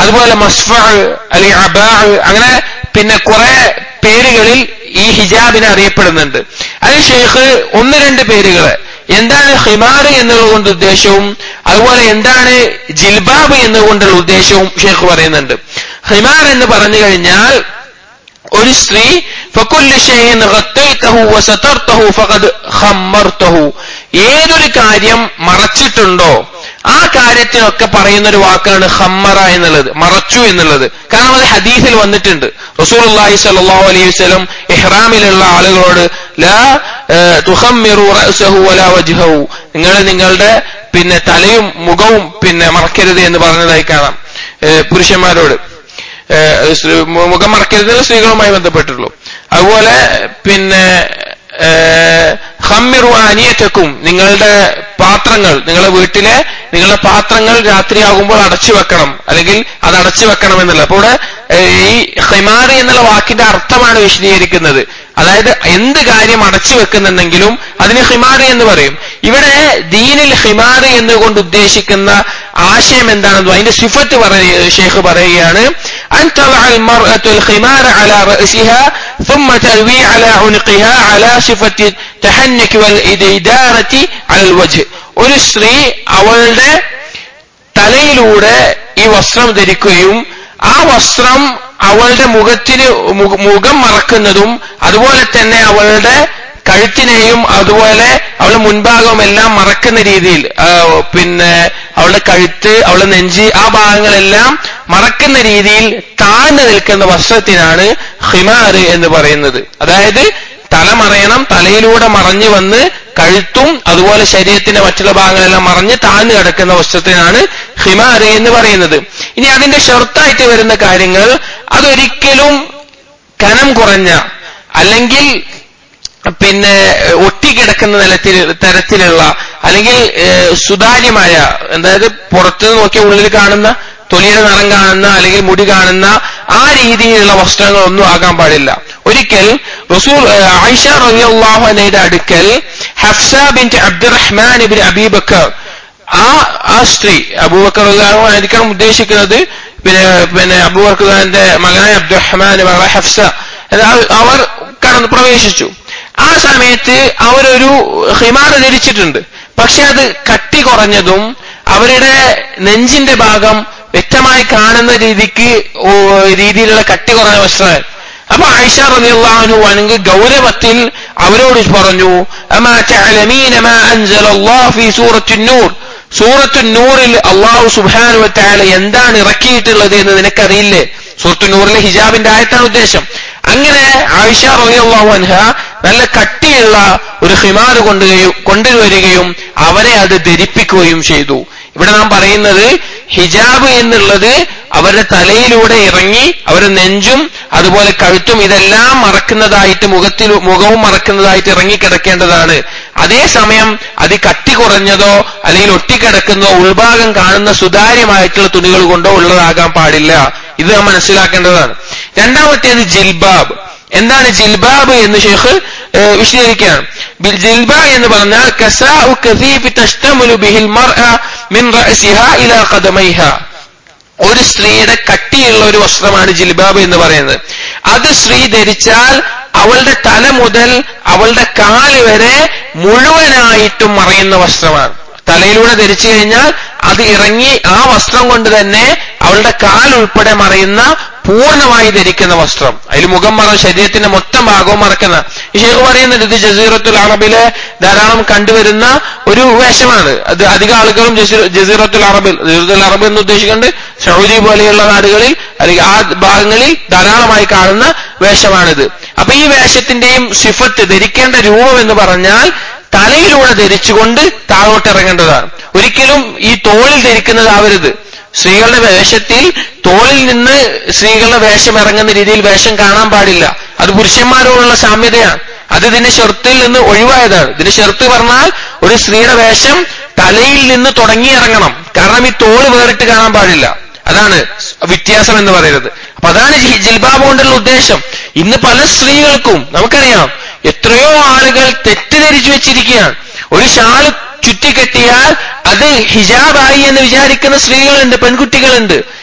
അതുപോലെ മസ്ഫ അല്ലെങ്കിൽ അബാ അങ്ങനെ പിന്നെ കുറെ പേരുകളിൽ ഈ ഹിജാബിനെ അറിയപ്പെടുന്നുണ്ട് അതിന് ഷെയ്ഖ് ഒന്ന് രണ്ട് പേരുകൾ എന്താണ് ഹിമാർ എന്നതുകൊണ്ട് ഉദ്ദേശവും അതുപോലെ എന്താണ് ജിൽബാബ് എന്നുകൊണ്ടുള്ള ഉദ്ദേശവും ഷെയ്ഖ് പറയുന്നുണ്ട് ഹിമാർ എന്ന് പറഞ്ഞു കഴിഞ്ഞാൽ ഒരു സ്ത്രീ ഫക്കുല്ല് ഷൈഇൻ ഗത്തൈതഹു വസതർതഹു ഫഖദ് ഖമ്മർതഹു ഏതൊരു കാര്യം മറച്ചിട്ടുണ്ടോ ആ കാര്യത്തിനൊക്കെ പറയുന്ന ഒരു വാക്കാണ് ഖമ്മറ എന്നുള്ളത് മറച്ചു എന്നുള്ളത് കാരണം അത് ഹദീസിൽ വന്നിട്ടുണ്ട് റസൂലുള്ളാഹി സ്വല്ലല്ലാഹു അലൈഹി വസല്ലം ഇഹ്റാമിലുള്ള ആളുകളോട് ലാ തുഖമ്മിറു റഅസഹു വലാ വജ്ഹഹു നിങ്ങൾ നിങ്ങളുടെ പിന്നെ തലയും മുഖവും പിന്നെ മറക്കരുത് എന്ന് പറഞ്ഞതായി കാണാം പുരുഷന്മാരോട് മുഖം മറക്കരുത് സ്ത്രീകളുമായി ബന്ധപ്പെട്ടുള്ളൂ അതുപോലെ പിന്നെ ഹമ്മിറു അനിയറ്റക്കും നിങ്ങളുടെ പാത്രങ്ങൾ നിങ്ങളുടെ വീട്ടിലെ നിങ്ങളുടെ പാത്രങ്ങൾ രാത്രിയാകുമ്പോൾ അടച്ചു വെക്കണം അല്ലെങ്കിൽ അത് അടച്ചു വെക്കണം എന്നുള്ളത് അപ്പോൾ ഇവിടെ ഈ ഹിമാറി എന്നുള്ള വാക്കിന്റെ അർത്ഥമാണ് വിശദീകരിക്കുന്നത് അതായത് എന്ത് കാര്യം അടച്ചു വെക്കുന്നുണ്ടെങ്കിലും അതിന് ഹിമാറി എന്ന് പറയും ഇവിടെ ദീനിൽ ഹിമാറി എന്നുകൊണ്ട് ഉദ്ദേശിക്കുന്ന ആശയം എന്താണെന്ന് അതിന്റെ സിഫത്ത് പറയ ഷേഖ് പറയുകയാണ് أن تضع المرأة الخمار على رأسها ثم تلوي على عنقها على صفة التحنك والإدارة على الوجه ഒരു സ്ത്രീ അവളുടെ തലയിലൂടെ ഈ വസ്ത്രം ധരിക്കുകയും ആ വസ്ത്രം അവളുടെ മുഖത്തിന് മുഖം മറക്കുന്നതും അതുപോലെ തന്നെ അവളുടെ കഴുത്തിനെയും അതുപോലെ അവളുടെ മുൻഭാഗവും എല്ലാം മറക്കുന്ന രീതിയിൽ പിന്നെ അവളുടെ കഴുത്ത് അവളുടെ നെഞ്ച് ആ ഭാഗങ്ങളെല്ലാം മറക്കുന്ന രീതിയിൽ താഴ്ന്നു നിൽക്കുന്ന വസ്ത്രത്തിനാണ് ഹിമാർ എന്ന് പറയുന്നത് അതായത് തല മറയണം തലയിലൂടെ മറഞ്ഞു വന്ന് കഴുത്തും അതുപോലെ ശരീരത്തിന്റെ മറ്റുള്ള ഭാഗങ്ങളെല്ലാം മറഞ്ഞ് താഴ്ന്നു കിടക്കുന്ന വസ്ത്രത്തിനാണ് ഹിമാർ എന്ന് പറയുന്നത് ഇനി അതിന്റെ ഷർത്തായിട്ട് വരുന്ന കാര്യങ്ങൾ അതൊരിക്കലും കനം കുറഞ്ഞ അല്ലെങ്കിൽ പിന്നെ ഒട്ടിക്കിടക്കുന്ന നിലത്തിൽ തരത്തിലുള്ള അല്ലെങ്കിൽ സുതാര്യമായ അതായത് പുറത്ത് നോക്കിയ ഉള്ളിൽ കാണുന്ന തൊലിയുടെ നിറം കാണുന്ന അല്ലെങ്കിൽ മുടി കാണുന്ന ആ രീതിയിലുള്ള വസ്ത്രങ്ങളൊന്നും ആകാൻ പാടില്ല ഒരിക്കൽ റസൂൽ ആയിഷ റളിയല്ലാഹു അൻഹയുടെ അടുക്കൽ Hafsa bin Abdurrahman bin Abi Bakr ആ ആ സ്ത്രീ അബൂബക്കർ ആയിരിക്കണം ഉദ്ദേശിക്കുന്നത് പിന്നെ പിന്നെ അബൂബക്കറിന്റെ മകനായ അബ്ദുറഹ്മാൻ മകളെ ഹഫ്സ അവർ കടന്ന് പ്രവേശിച്ചു ആ സമയത്ത് അവരൊരു ഹിമാർ ധരിച്ചിട്ടുണ്ട് പക്ഷെ അത് കട്ടി കുറഞ്ഞതും അവരുടെ നെഞ്ചിന്റെ ഭാഗം വ്യക്തമായി കാണുന്ന രീതിക്ക് രീതിയിലുള്ള കട്ടി കുറഞ്ഞ വസ്ത്രമാണ് അപ്പൊ ആയിഷ റളിയല്ലാഹു അൻഹു ഗൗരവത്തിൽ അവരോട് പറഞ്ഞു അമാ തഅലമീന മാ അൻസലല്ലാഹു ഫീ സൂറത്തുൻ നൂർ സൂറത്തു നൂറിൽ അള്ളാഹു സുബാനു വറ്റാല എന്താണ് ഇറക്കിയിട്ടുള്ളത് എന്ന് നിനക്കറിയില്ലേ സൂറത്തു നൂറിലെ ഹിജാബിന്റെ ആയത്താണ് ഉദ്ദേശം അങ്ങനെ ആയിഷ റളിയല്ലാഹു അൻഹ നല്ല കട്ടിയുള്ള ഒരു ഹിമാർ കൊണ്ടുകയും കൊണ്ടുവരികയും അവരെ അത് ധരിപ്പിക്കുകയും ചെയ്തു ഇവിടെ നാം പറയുന്നത് ഹിജാബ് എന്നുള്ളത് അവരുടെ തലയിലൂടെ ഇറങ്ങി അവരുടെ നെഞ്ചും അതുപോലെ കഴുത്തും ഇതെല്ലാം മറക്കുന്നതായിട്ട് മുഖത്തിൽ മുഖവും മറക്കുന്നതായിട്ട് ഇറങ്ങിക്കിടക്കേണ്ടതാണ് അതേസമയം അത് കട്ടി കുറഞ്ഞതോ അല്ലെങ്കിൽ ഒട്ടിക്കിടക്കുന്നതോ ഉൾഭാഗം കാണുന്ന സുതാര്യമായിട്ടുള്ള തുണികൾ കൊണ്ടോ ഉള്ളതാകാൻ പാടില്ല ഇത് നാം മനസ്സിലാക്കേണ്ടതാണ് രണ്ടാമത്തേത് ജിൽബാബ് എന്താണ് ജിൽബാബ് എന്ന് ഷെയ്ഖ് വിശദീകരിക്കുകയാണ് ജിൽബ എന്ന് പറഞ്ഞാൽ കസാഉ കസീഫ് തഷ്തമുലു ബിഹിൽ മർഅ മിൻ റഅസിഹ ഇലാ ഖദമൈഹ ഒരു സ്ത്രീയുടെ കട്ടിയുള്ള ഒരു വസ്ത്രമാണ് ജിൽബാബ് എന്ന് പറയുന്നത് അത് സ്ത്രീ ധരിച്ചാൽ അവളുടെ തല മുതൽ അവളുടെ കാല് വരെ മുഴുവനായിട്ടും മറയുന്ന വസ്ത്രമാണ് തലയിലൂടെ ധരിച്ചു കഴിഞ്ഞാൽ അത് ഇറങ്ങി ആ വസ്ത്രം കൊണ്ട് തന്നെ അവളുടെ കാൽ ഉൾപ്പെടെ മറയുന്ന പൂർണ്ണമായി ധരിക്കുന്ന വസ്ത്രം അതിൽ മുഖം മറ ശരീരത്തിന്റെ മൊത്തം ഭാഗവും മറക്കുന്ന ഈ ഷേഖ് പറയുന്നത് ഇത് ജസീറത്തുൽ അറബിലെ ധാരാളം കണ്ടുവരുന്ന ഒരു വേഷമാണ് അത് അധിക ആളുകളും ജസീറത്തുൽ അറബിൽ ജസീറത്തുൽ അറബ് എന്ന് ഉദ്ദേശിക്കുന്നത് സൗദി പോലെയുള്ള നാടുകളിൽ അല്ലെങ്കിൽ ആ ഭാഗങ്ങളിൽ ധാരാളമായി കാണുന്ന വേഷമാണിത് അപ്പൊ ഈ വേഷത്തിന്റെയും സിഫത്ത് ധരിക്കേണ്ട രൂപം എന്ന് പറഞ്ഞാൽ തലയിലൂടെ ധരിച്ചുകൊണ്ട് താഴോട്ട് ഇറങ്ങേണ്ടതാണ് ഒരിക്കലും ഈ തോളിൽ ധരിക്കുന്നതാവരുത് സ്ത്രീകളുടെ വേഷത്തിൽ തോളിൽ നിന്ന് സ്ത്രീകളുടെ വേഷം ഇറങ്ങുന്ന രീതിയിൽ വേഷം കാണാൻ പാടില്ല അത് പുരുഷന്മാരോടുള്ള സാമ്യതയാണ് അത് ഇതിന്റെ ഷെർത്തിൽ നിന്ന് ഒഴിവായതാണ് ഇതിന്റെ ഷെർത്ത് പറഞ്ഞാൽ ഒരു സ്ത്രീയുടെ വേഷം തലയിൽ നിന്ന് തുടങ്ങി ഇറങ്ങണം കാരണം ഈ തോള് വേറിട്ട് കാണാൻ പാടില്ല അതാണ് വ്യത്യാസം എന്ന് പറയുന്നത് അപ്പൊ അതാണ് ജിൽബാബ് കൊണ്ടുള്ള ഉദ്ദേശം ഇന്ന് പല സ്ത്രീകൾക്കും നമുക്കറിയാം എത്രയോ ആളുകൾ തെറ്റിദ്ധരിച്ചു വെച്ചിരിക്കുകയാണ് ഒരു ഷാള് ചുറ്റിക്കെട്ടിയാൽ അത് ഹിജാബായി എന്ന് വിചാരിക്കുന്ന സ്ത്രീകളുണ്ട് പെൺകുട്ടികളുണ്ട്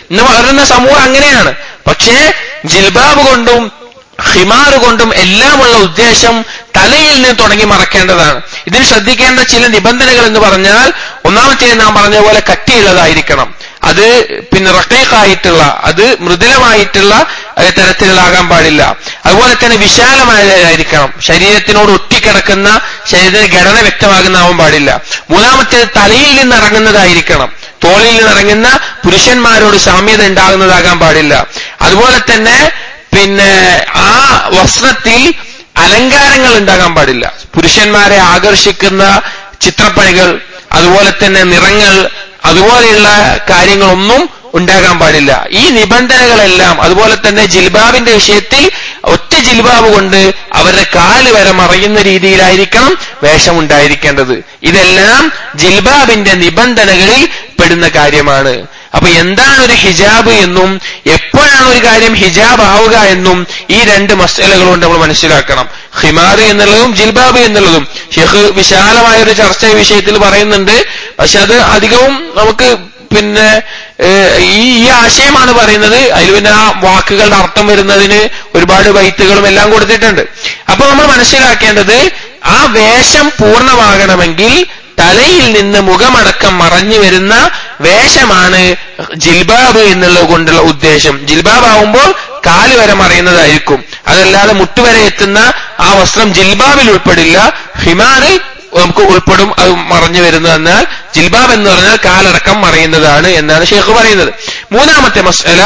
ഇന്ന് വളരുന്ന സമൂഹം അങ്ങനെയാണ് പക്ഷേ ജിൽബാബ് കൊണ്ടും ഹിമാറ് കൊണ്ടും എല്ലാമുള്ള ഉദ്ദേശം തലയിൽ നിന്ന് തുടങ്ങി മറക്കേണ്ടതാണ് ഇതിൽ ശ്രദ്ധിക്കേണ്ട ചില നിബന്ധനകൾ എന്ന് പറഞ്ഞാൽ ഒന്നാമത്തെ നാം പറഞ്ഞ പോലെ കട്ടിയുള്ളതായിരിക്കണം അത് പിന്നെ റക്കീഖായിട്ടുള്ള അത് മൃദുലമായിട്ടുള്ള ഏഹ്, തരത്തിലുള്ളാകാൻ പാടില്ല അതുപോലെ തന്നെ വിശാലമായതായിരിക്കണം ശരീരത്തിനോട് ഒട്ടിക്കിടക്കുന്ന ശരീരത്തിന്റെ ഘടന വ്യക്തമാകുന്നാവാൻ പാടില്ല മൂന്നാമത്തേത് തലയിൽ നിന്ന് ഇറങ്ങുന്നതായിരിക്കണം തോളിൽ നിന്ന് ഇറങ്ങുന്ന പുരുഷന്മാരോട് സാമ്യത ഉണ്ടാകുന്നതാകാൻ പാടില്ല അതുപോലെ തന്നെ പിന്നെ ആ വസ്ത്രത്തിൽ അലങ്കാരങ്ങൾ ഉണ്ടാകാൻ പാടില്ല പുരുഷന്മാരെ ആകർഷിക്കുന്ന ചിത്രപ്പണികൾ അതുപോലെ തന്നെ നിറങ്ങൾ അതുപോലെയുള്ള കാര്യങ്ങളൊന്നും ഉണ്ടാകാൻ പാടില്ല ഈ നിബന്ധനകളെല്ലാം അതുപോലെ തന്നെ ജിൽബാബിന്റെ വിഷയത്തിൽ ഒറ്റ ജിൽബാബ് കൊണ്ട് അവരുടെ കാല് വരെ മറയുന്ന രീതിയിലായിരിക്കണം വേഷം ഉണ്ടായിരിക്കേണ്ടത് ഇതെല്ലാം ജിൽബാബിന്റെ നിബന്ധനകളിൽ പെടുന്ന കാര്യമാണ് അപ്പൊ എന്താണ് ഒരു ഹിജാബ് എന്നും എപ്പോഴാണ് ഒരു കാര്യം ഹിജാബ് ആവുക എന്നും ഈ രണ്ട് മസലകൾ കൊണ്ട് നമ്മൾ മനസ്സിലാക്കണം ഹിമാർ എന്നുള്ളതും ജിൽബാബ് എന്നുള്ളതും ഷെയ്ഖ് വിശാലമായ ഒരു ചർച്ച ഈ വിഷയത്തിൽ പറയുന്നുണ്ട് പക്ഷെ അത് അധികവും നമുക്ക് പിന്നെ ഏഹ്, ഈ ഈ ആശയമാണ് പറയുന്നത് അതിൽ പിന്നെ ആ വാക്കുകളുടെ അർത്ഥം വരുന്നതിന് ഒരുപാട് വൈത്തുകളും എല്ലാം കൊടുത്തിട്ടുണ്ട് അപ്പൊ നമ്മൾ മനസ്സിലാക്കേണ്ടത് ആ വേഷം പൂർണ്ണമാകണമെങ്കിൽ തലയിൽ നിന്ന് മുഖമടക്കം മറഞ്ഞു വരുന്ന വേഷമാണ് ജിൽബാബ് എന്നുള്ളത് കൊണ്ടുള്ള ഉദ്ദേശം ജിൽബാബ് ആവുമ്പോൾ കാല് വരെ മറയുന്നതായിരിക്കും അതല്ലാതെ മുട്ടുവരെ എത്തുന്ന ആ വസ്ത്രം ജിൽബാബിൽ ഉൾപ്പെടില്ല ഹിമാറിൽ നമുക്ക് ഉൾപ്പെടും അത് മറഞ്ഞു വരുന്നത് എന്നാൽ ജിൽബാബ് എന്ന് പറഞ്ഞാൽ കാലടക്കം മറയുന്നതാണ് എന്നാണ് ഷെയ്ഖ് പറയുന്നത് മൂന്നാമത്തെ മസ്അല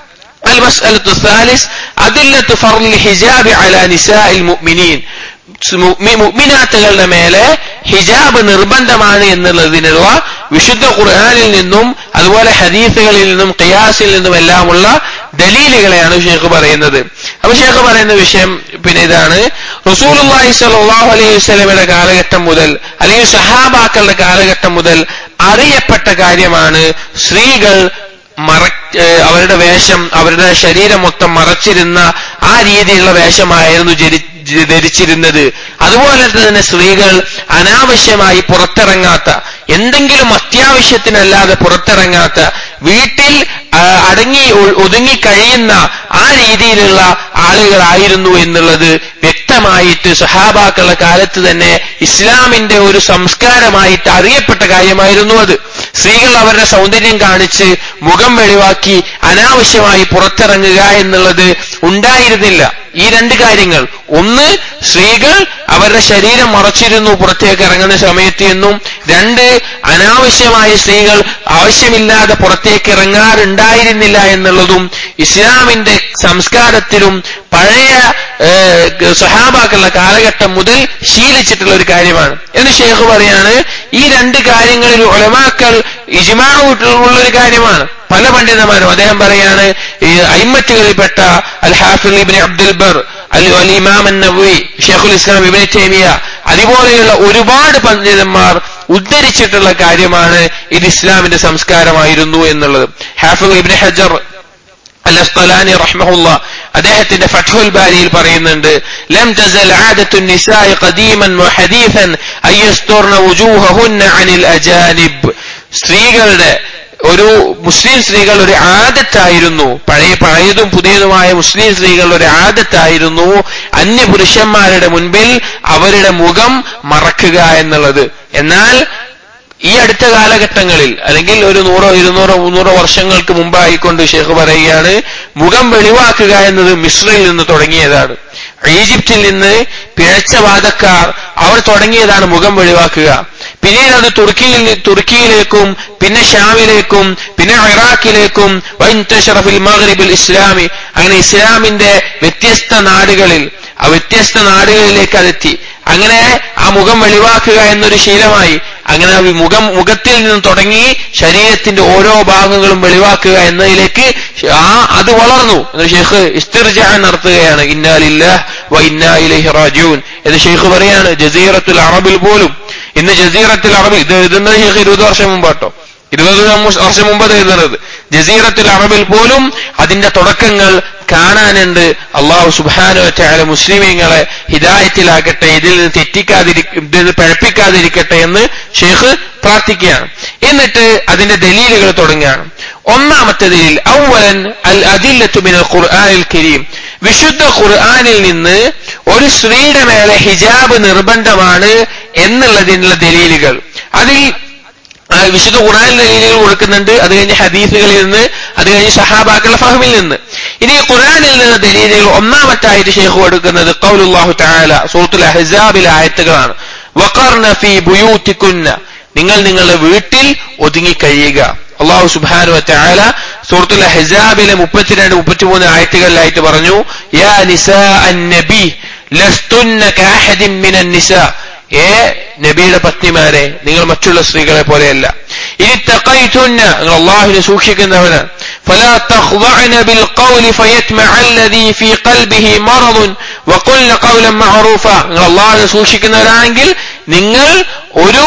المسألة الثالث أدلة فرض الحجاب على نساء المؤمنين മുഅ്മി- മുഅ്മിനാത്തുകളുടെ മേലെ ഹിജാബ് നിർബന്ധമാണ് എന്നുള്ളതിനുള്ള വിശുദ്ധ ഖുർആനിൽ നിന്നും അതുപോലെ ഹദീസുകളിൽ നിന്നും ഖിയാസിൽ നിന്നും എല്ലാമുള്ള ദലീലുകളെയാണ് ഷേഖ് പറയുന്നത് അപ്പൊ ഷേഖ് പറയുന്ന വിഷയം പിന്നെ ഇതാണ് റസൂലുള്ളാഹി സ്വല്ലല്ലാഹു അലൈഹി വസല്ലമയുടെ കാലഘട്ടം മുതൽ അല്ലെങ്കിൽ സഹാബാക്കളുടെ കാലഘട്ടം മുതൽ അറിയപ്പെട്ട കാര്യമാണ് സ്ത്രീകൾ മറ ഏഹ് അവരുടെ വേഷം അവരുടെ ശരീരം മൊത്തം മറച്ചിരുന്ന ആ രീതിയിലുള്ള വേഷമായിരുന്നു ജരി- ജ- ധരിച്ചിരുന്നത് അതുപോലെ തന്നെ സ്ത്രീകൾ അനാവശ്യമായി പുറത്തിറങ്ങാത്ത എന്തെങ്കിലും അത്യാവശ്യത്തിനല്ലാതെ പുറത്തിറങ്ങാത്ത വീട്ടിൽ ആ, അടങ്ങി ഒ- ഒതുങ്ങി കഴിയുന്ന ആ രീതിയിലുള്ള ആളുകളായിരുന്നു എന്നുള്ളത് വ്യക്തമായിട്ട് സഹാബാക്കളുടെ കാലത്ത് തന്നെ ഇസ്ലാമിന്റെ ഒരു സംസ്കാരമായിട്ട് അറിയപ്പെട്ട കാര്യമായിരുന്നു അത് സ്ത്രീകൾ അവരുടെ സൗന്ദര്യം കാണിച്ച് മുഖം വെളിവാക്കി അനാവശ്യമായി പുറത്തിറങ്ങുക എന്നുള്ളത് ഉണ്ടായിരുന്നില്ല ഈ രണ്ട് കാര്യങ്ങൾ ഒന്ന് സ്ത്രീകൾ അവരുടെ ശരീരം മറച്ചിരുന്നു പുറത്തേക്ക് ഇറങ്ങുന്ന സമയത്ത് എന്നും രണ്ട് അനാവശ്യമായ സ്ത്രീകൾ ആവശ്യമില്ലാതെ പുറത്തേക്ക് ഇറങ്ങാറുണ്ടായിരുന്നില്ല എന്നുള്ളതും ഇസ്ലാമിന്റെ സംസ്കാരത്തിലും പഴയ ഏഹ്, സഹാബാക്കളുടെ കാലഘട്ടം മുതൽ ശീലിച്ചിട്ടുള്ള ഒരു കാര്യമാണ് എന്ന് ഷേഖ് പറയാണ് ഈ രണ്ട് കാര്യങ്ങളിൽ ഒലമാക്കൾ ഇജ്മാവുള്ള ഒരു കാര്യമാണ് പല പണ്ഡിതന്മാരും അദ്ദേഹം പറയാണ് ഈ അയിമറ്റുകളിൽപ്പെട്ട അൽ ഹാഫിൽ ഇബ്നു അബ്ദുൽ ബർ അൽ അൽ ഇമാം നബി ഷെയ്ഖുൽ ഇസ്ലാം ഇബ്നു തൈമിയ അതുപോലെയുള്ള ഒരുപാട് പണ്ഡിതന്മാർ ഉദ്ധരിച്ചിട്ടുള്ള കാര്യമാണ് ഇത് ഇസ്ലാമിന്റെ സംസ്കാരമായിരുന്നു എന്നുള്ളത് ഹാഫിൽ ഇബ്നു ഹജർ അൽ അസ്തലാനി റഹ്മഹുല്ല അദ്ദേഹത്തിന്റെ ഫത്ഹുൽ ബാരിയിൽ പറയുന്നുണ്ട് ലം തസൽ ആദത്തു നിസാഇ ഖദീമൻ വഹദീസൻ അയ്യസ്തുർന വുജൂഹഹുന്ന അനിൽ അജാനിബ് സ്ത്രീകളുടെ ഒരു മുസ്ലിം സ്ത്രീകൾ ഒരു ആദത്തായിരുന്നു പഴയ പഴയതും പുതിയതുമായ മുസ്ലിം സ്ത്രീകളുടെ ഒരു ആദത്തായിരുന്നു അന്യ പുരുഷന്മാരുടെ മുൻപിൽ അവരുടെ മുഖം മറക്കുക എന്നുള്ളത് എന്നാൽ ഈ അടുത്ത കാലഘട്ടങ്ങളിൽ അല്ലെങ്കിൽ ഒരു നൂറോ ഇരുന്നൂറോ മുന്നൂറോ വർഷങ്ങൾക്ക് മുമ്പായിക്കൊണ്ട് ഷെയ്ഖ് പറയുകയാണ് മുഖം വെളിവാക്കുക എന്നത് മിശ്രയിൽ നിന്ന് തുടങ്ങിയതാണ് ഈജിപ്തിൽ നിന്ന് പിഴച്ച വാദക്കാർ അവർ തുടങ്ങിയതാണ് മുഖം വെളിവാക്കുക പിന്നീട് അത് തുർക്കിയിൽ തുർക്കിയിലേക്കും പിന്നെ ഷാമിലേക്കും പിന്നെ ഇറാഖിലേക്കും വൈൻതഷറഫിൽ മഗ്രിബിൽ ഇസ്ലാമി അങ്ങനെ ഇസ്ലാമിന്റെ വ്യത്യസ്ത നാടുകളിൽ ആ വ്യത്യസ്ത നാടുകളിലേക്ക് അതെത്തി അങ്ങനെ ആ മുഖം വെളിവാക്കുക എന്നൊരു ശീലമായി അങ്ങനെ ആ മുഖം മുഖത്തിൽ നിന്ന് തുടങ്ങി ശരീരത്തിന്റെ ഓരോ ഭാഗങ്ങളും വെളിവാക്കുക എന്നതിലേക്ക് ആ അത് വളർന്നു എന്ന് ഷെയ്ഖ് ഇസ്തിർജാൻ നടത്തുകയാണ് ഇന്നാലില്ല വ ഇന്നാ ഇലൈഹി റാജിഊൻ എന്ന് ഷെയ്ഖ് പറയാണ് ജസീറത്തുൽ അറബിൽ പോലും ഇന്ന് ജസീറത്തുൽ അറബ് ഇത് എഴുതുന്നത് ഷെയ്ഖ് ഇരുപത് വർഷം മുമ്പാട്ടോ ഇരുപത് വർഷം മുമ്പ് അത് എഴുതുന്നത് ജസീറത്തുൽ അറബിൽ പോലും അതിന്റെ തുടക്കങ്ങൾ കാണാനുണ്ട് അള്ളാഹു സുബാനു ചാല മുസ്ലിമീങ്ങളെ ഹിദായത്തിലാക്കട്ടെ ഇതിൽ നിന്ന് തെറ്റിക്കാതിരി ഇതിൽ നിന്ന് പഴപ്പിക്കാതിരിക്കട്ടെ എന്ന് ഷെയ്ഖ് പ്രാർത്ഥിക്കുകയാണ് എന്നിട്ട് അതിന്റെ ദലീലുകൾ തുടങ്ങുകയാണ് ഒന്നാമത്തെ ദലീൽ ഔവലൻ അൽ അദില്ലത്തു മിനൽ ഖുർആനിൽ കരീം വിശുദ്ധ ഖുർആനിൽ നിന്ന് ഒരു സ്ത്രീയുടെ മേലെ ഹിജാബ് നിർബന്ധമാണ് എന്നുള്ളതിനുള്ള ദലീലുകൾ അതിൽ ആ വിശുദ്ധ ഖുർആനിൽ ദലീലുകൾ കൊടുക്കുന്നുണ്ട് അത് കഴിഞ്ഞ് ഹദീസുകളിൽ നിന്ന് അത് കഴിഞ്ഞ് സഹാബാക്കളുടെ ഫഹമിൽ നിന്ന് ഇനി ഖുർആനിൽ നിന്ന് ദലീലുകൾ ഒന്നാമത്തായിട്ട് ഷെയ്ഖ് കൊടുക്കുന്നത് ഖൗലുല്ലാഹു തആല സൂറത്തുൽ അഹ്സാബിലെ ആയത്തുകളാണ് വഖർന ഫീ ബുയൂത്തികുന്ന നിങ്ങൾ നിങ്ങളുടെ വീട്ടിൽ ഒതുങ്ങിക്കഴിയുക അള്ളാഹു സുബാനു വറ്റാല സൂറത്തുൽ ഹെസാബിലെ മുപ്പത്തിരണ്ട് മുപ്പത്തിമൂന്ന് ആയത്തുകളിലായിട്ട് പറഞ്ഞു യാ നിസാ നബി ലസ്തുന്ന കാഹദിൻ മിനൻ നിസാ ഏ നബിയുടെ പത്നിമാരെ നിങ്ങൾ മറ്റുള്ള സ്ത്രീകളെ പോലെയല്ല ഇനി തഖൈതുന്ന നിങ്ങൾ അള്ളാഹുവിനെ സൂക്ഷിക്കുന്നവന് فلا تخضعن بالقول فيتمع الذي في قلبه مرض وقلن قولا معروفا നിങ്ങൾ അള്ളാഹുവിനെ സൂക്ഷിക്കുന്നവരാണെങ്കിൽ നിങ്ങൾ ഒരു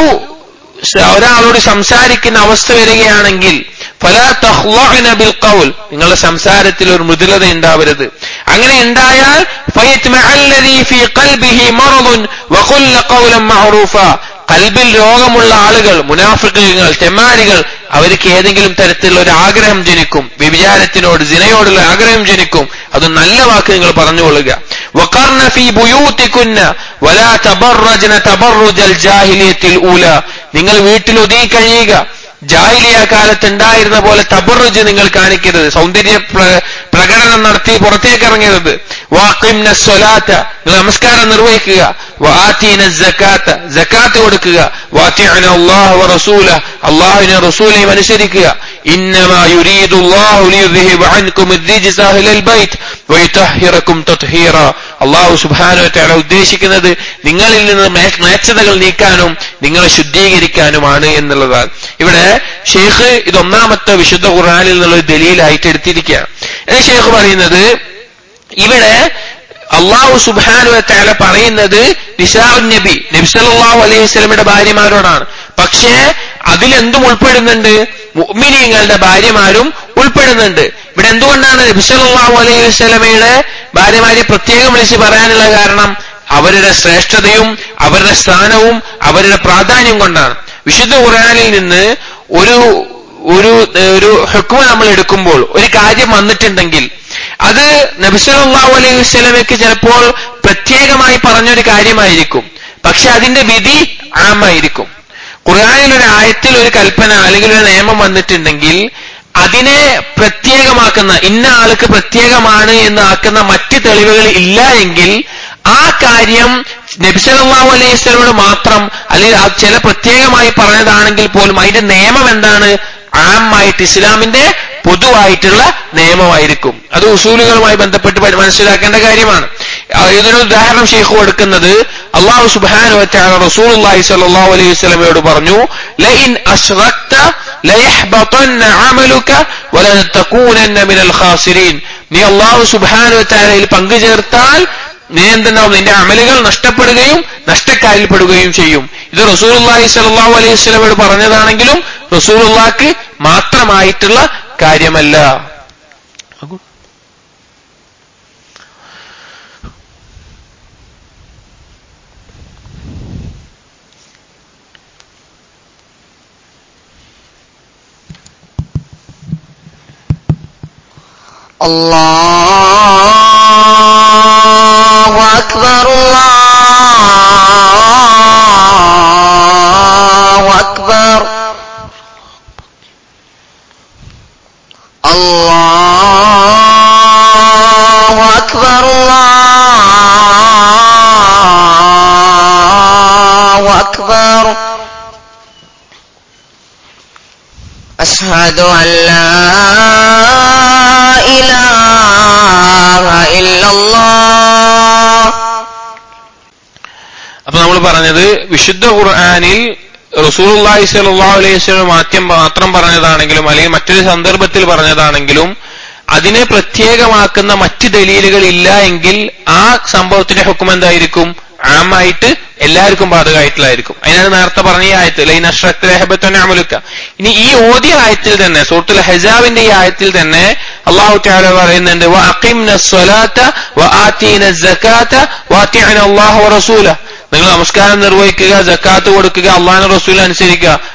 ഒരാളോട് സംസാരിക്കുന്ന അവസ്ഥ വരികയാണെങ്കിൽ ഫല തഹ്ലഅന ബിൽ ഖൗൽ നിങ്ങളുടെ സംസാരത്തിൽ ഒരു മൃദുലത ഉണ്ടാവരുത് അങ്ങനെ ഉണ്ടായാൽ ഫയത്മഅല്ലദീ ഫീ ഖൽബിഹി മറദുൻ വഖുല്ല ഖൗലൻ മഅറൂഫ കൽബിൽ രോഗമുള്ള ആളുകൾ മുനാഫിക്കുകൾ തെമാരികൾ അവർക്ക് ഏതെങ്കിലും തരത്തിലുള്ള ഒരു ആഗ്രഹം ജനിക്കും വ്യഭിചാരത്തിനോട് ജിനയോടുള്ള ആഗ്രഹം ജനിക്കും അത് നല്ല വാക്ക് നിങ്ങൾ പറഞ്ഞുകൊള്ളുക വഖർന ഫീ ബുയൂത്തികുന്ന വലാ തബറജ്ന തബറുജൽ ജാഹിലിയത്തിൽ ഊല നിങ്ങൾ വീട്ടിൽ ഒതുങ്ങി കഴിയുക ജാഹിലിയ കാലത്ത് ഉണ്ടായിരുന്ന പോലെ തബറുജ് നിങ്ങൾ കാണിക്കരുത് സൗന്ദര്യ പ്രകടനം നടത്തി പുറത്തേക്ക് ഇറങ്ങരുത് വാക്കിംന സ്വലാത്ത നിങ്ങൾ നമസ്കാരം നിർവഹിക്കുക വാത്തീന ജക്കാത്ത ജക്കാത്ത് കൊടുക്കുക വാത്തിഅന അല്ലാഹു വറസൂല അല്ലാഹുവിനെ റസൂലിനെയും അനുസരിക്കുക ഇന്നമാ യുരീദു അല്ലാഹു ലിയുദ്ഹിബ അൻകും الرجس أهل البيت ويطهركم تطهيرا അള്ളാഹു സുബ്ഹാനഹു വതആല ഉദ്ദേശിക്കുന്നത് നിങ്ങളിൽ നിന്ന് മേച്ചതകൾ നീക്കാനും നിങ്ങളെ ശുദ്ധീകരിക്കാനുമാണ് എന്നുള്ളതാണ് ഇവിടെ ഷെയ്ഖ് ഇത് ഒന്നാമത്തെ വിശുദ്ധ ഖുർആനിൽ നിന്നുള്ള ഒരു ദലീലായിട്ട് എടുത്തിരിക്കുകയാണ് എന്ന് ഷെയ്ഖ് പറയുന്നത് ഇവിടെ അള്ളാഹു സുബാനു താല പറയുന്നത് നിസാഉൻ നബി നബി സല്ലല്ലാഹു അലൈഹി വസല്ലമയുടെ ഭാര്യമാരോടാണ് പക്ഷേ അതിലെന്തും ഉൾപ്പെടുന്നുണ്ട് മുഅ്മിനീങ്ങളുടെ ഭാര്യമാരും ഉൾപ്പെടുന്നുണ്ട് ഇവിടെ എന്തുകൊണ്ടാണ് നബി സല്ലല്ലാഹു അലൈഹി വസല്ലമയുടെ ഭാര്യമാരെ പ്രത്യേകം വിളിച്ച് പറയാനുള്ള കാരണം അവരുടെ ശ്രേഷ്ഠതയും അവരുടെ സ്ഥാനവും അവരുടെ പ്രാധാന്യം കൊണ്ടാണ് വിശുദ്ധ ഖുർആനിൽ നിന്ന് ഒരു ഒരു ഒരു ഹുക്മ നമ്മൾ എടുക്കുമ്പോൾ ഒരു കാര്യം വന്നിട്ടുണ്ടെങ്കിൽ അത് നബിസലാഹു അലൈഹി വസ്ലമയ്ക്ക് ചിലപ്പോൾ പ്രത്യേകമായി പറഞ്ഞൊരു കാര്യമായിരിക്കും പക്ഷെ അതിന്റെ വിധി ആമായിരിക്കും ഖുർആാനിൽ ഒരു ആയത്തിൽ ഒരു കൽപ്പന അല്ലെങ്കിൽ ഒരു നിയമം വന്നിട്ടുണ്ടെങ്കിൽ അതിനെ പ്രത്യേകമാക്കുന്ന ഇന്ന ആൾക്ക് പ്രത്യേകമാണ് എന്ന് ആക്കുന്ന മറ്റ് തെളിവുകൾ ഇല്ല എങ്കിൽ ആ കാര്യം നബിസലാഹു അലൈഹി സ്വലമോട് മാത്രം അല്ലെങ്കിൽ ചില പ്രത്യേകമായി പറഞ്ഞതാണെങ്കിൽ പോലും അതിന്റെ നിയമം എന്താണ് ആമായിട്ട് ഇസ്ലാമിന്റെ പൊതുവായിട്ടുള്ള നിയമമായിരിക്കും അത് ഉസൂലുകളുമായി ബന്ധപ്പെട്ട് മനസ്സിലാക്കേണ്ട കാര്യമാണ് ഇതിനൊരു ഉദാഹരണം ഷെയ്ഖ് കൊടുക്കുന്നത് അള്ളാഹു സുബാനു റസൂലുള്ളാഹി സ്വല്ലല്ലാഹു അലൈഹി വസല്ലമയോട് പറഞ്ഞു ലഇൻ അശ്റക്ത ലയഹ്ബതന്ന അമലുക വലതകൂനന്ന മിനൽ ഖാസിരീൻ നീ അള്ളാഹു സുബാനു വതആലയിൽ പങ്കു ചേർത്താൽ നീ എന്തെന്നാവും നിന്റെ അമലുകൾ നഷ്ടപ്പെടുകയും നഷ്ടക്കാരിൽപ്പെടുകയും ചെയ്യും ഇത് റസൂലുള്ളാഹി സ്വല്ലല്ലാഹു അലൈഹി വസല്ലമയോട് പറഞ്ഞതാണെങ്കിലും റസൂലുള്ളാഹിക്ക് മാത്രമായിട്ടുള്ള കാര്യമല്ല الله أكبر الله أكبر الله أكبر الله أكبر أشهد أن لا إله إلا الله അപ്പൊ നമ്മൾ പറഞ്ഞത് വിശുദ്ധ ഖുർആാനിൽ റസൂലുള്ളാഹി സ്വല്ലല്ലാഹു അലൈഹി വസല്ലം മാത്യം മാത്രം പറഞ്ഞതാണെങ്കിലും അല്ലെങ്കിൽ മറ്റൊരു സന്ദർഭത്തിൽ പറഞ്ഞതാണെങ്കിലും അതിനെ പ്രത്യേകമാക്കുന്ന മറ്റ് ദലീലുകൾ ഇല്ല എങ്കിൽ ആ സംഭവത്തിന്റെ ഹുക്കും എന്തായിരിക്കും ആമായിട്ട് എല്ലാവർക്കും ബാധകമായിട്ടുള്ളതായിരിക്കും അതിനാണ് നേരത്തെ പറഞ്ഞ ഈ ആയത്ത് ലൈൻ അഷ്റഖ്ലഹബത്തന്നെ അമലുക്ക ഇനി ഈ ഓദ്യ ആയത്തിൽ തന്നെ സൂറത്തുൽ ഹജാബിന്റെ ഈ ആയത്തിൽ തന്നെ അള്ളാഹു താല പറയുന്നുണ്ട് വഅഖിംന സ്വലാത്ത വആതീന സകാത്ത വഅതിഅന അല്ലാഹു വറസൂല നിങ്ങൾ നമസ്കാരം നിർവഹിക്കുക ജക്കാത്ത് കൊടുക്കുക അള്ളാഹു റസൂൽ അനുസരിക്കുക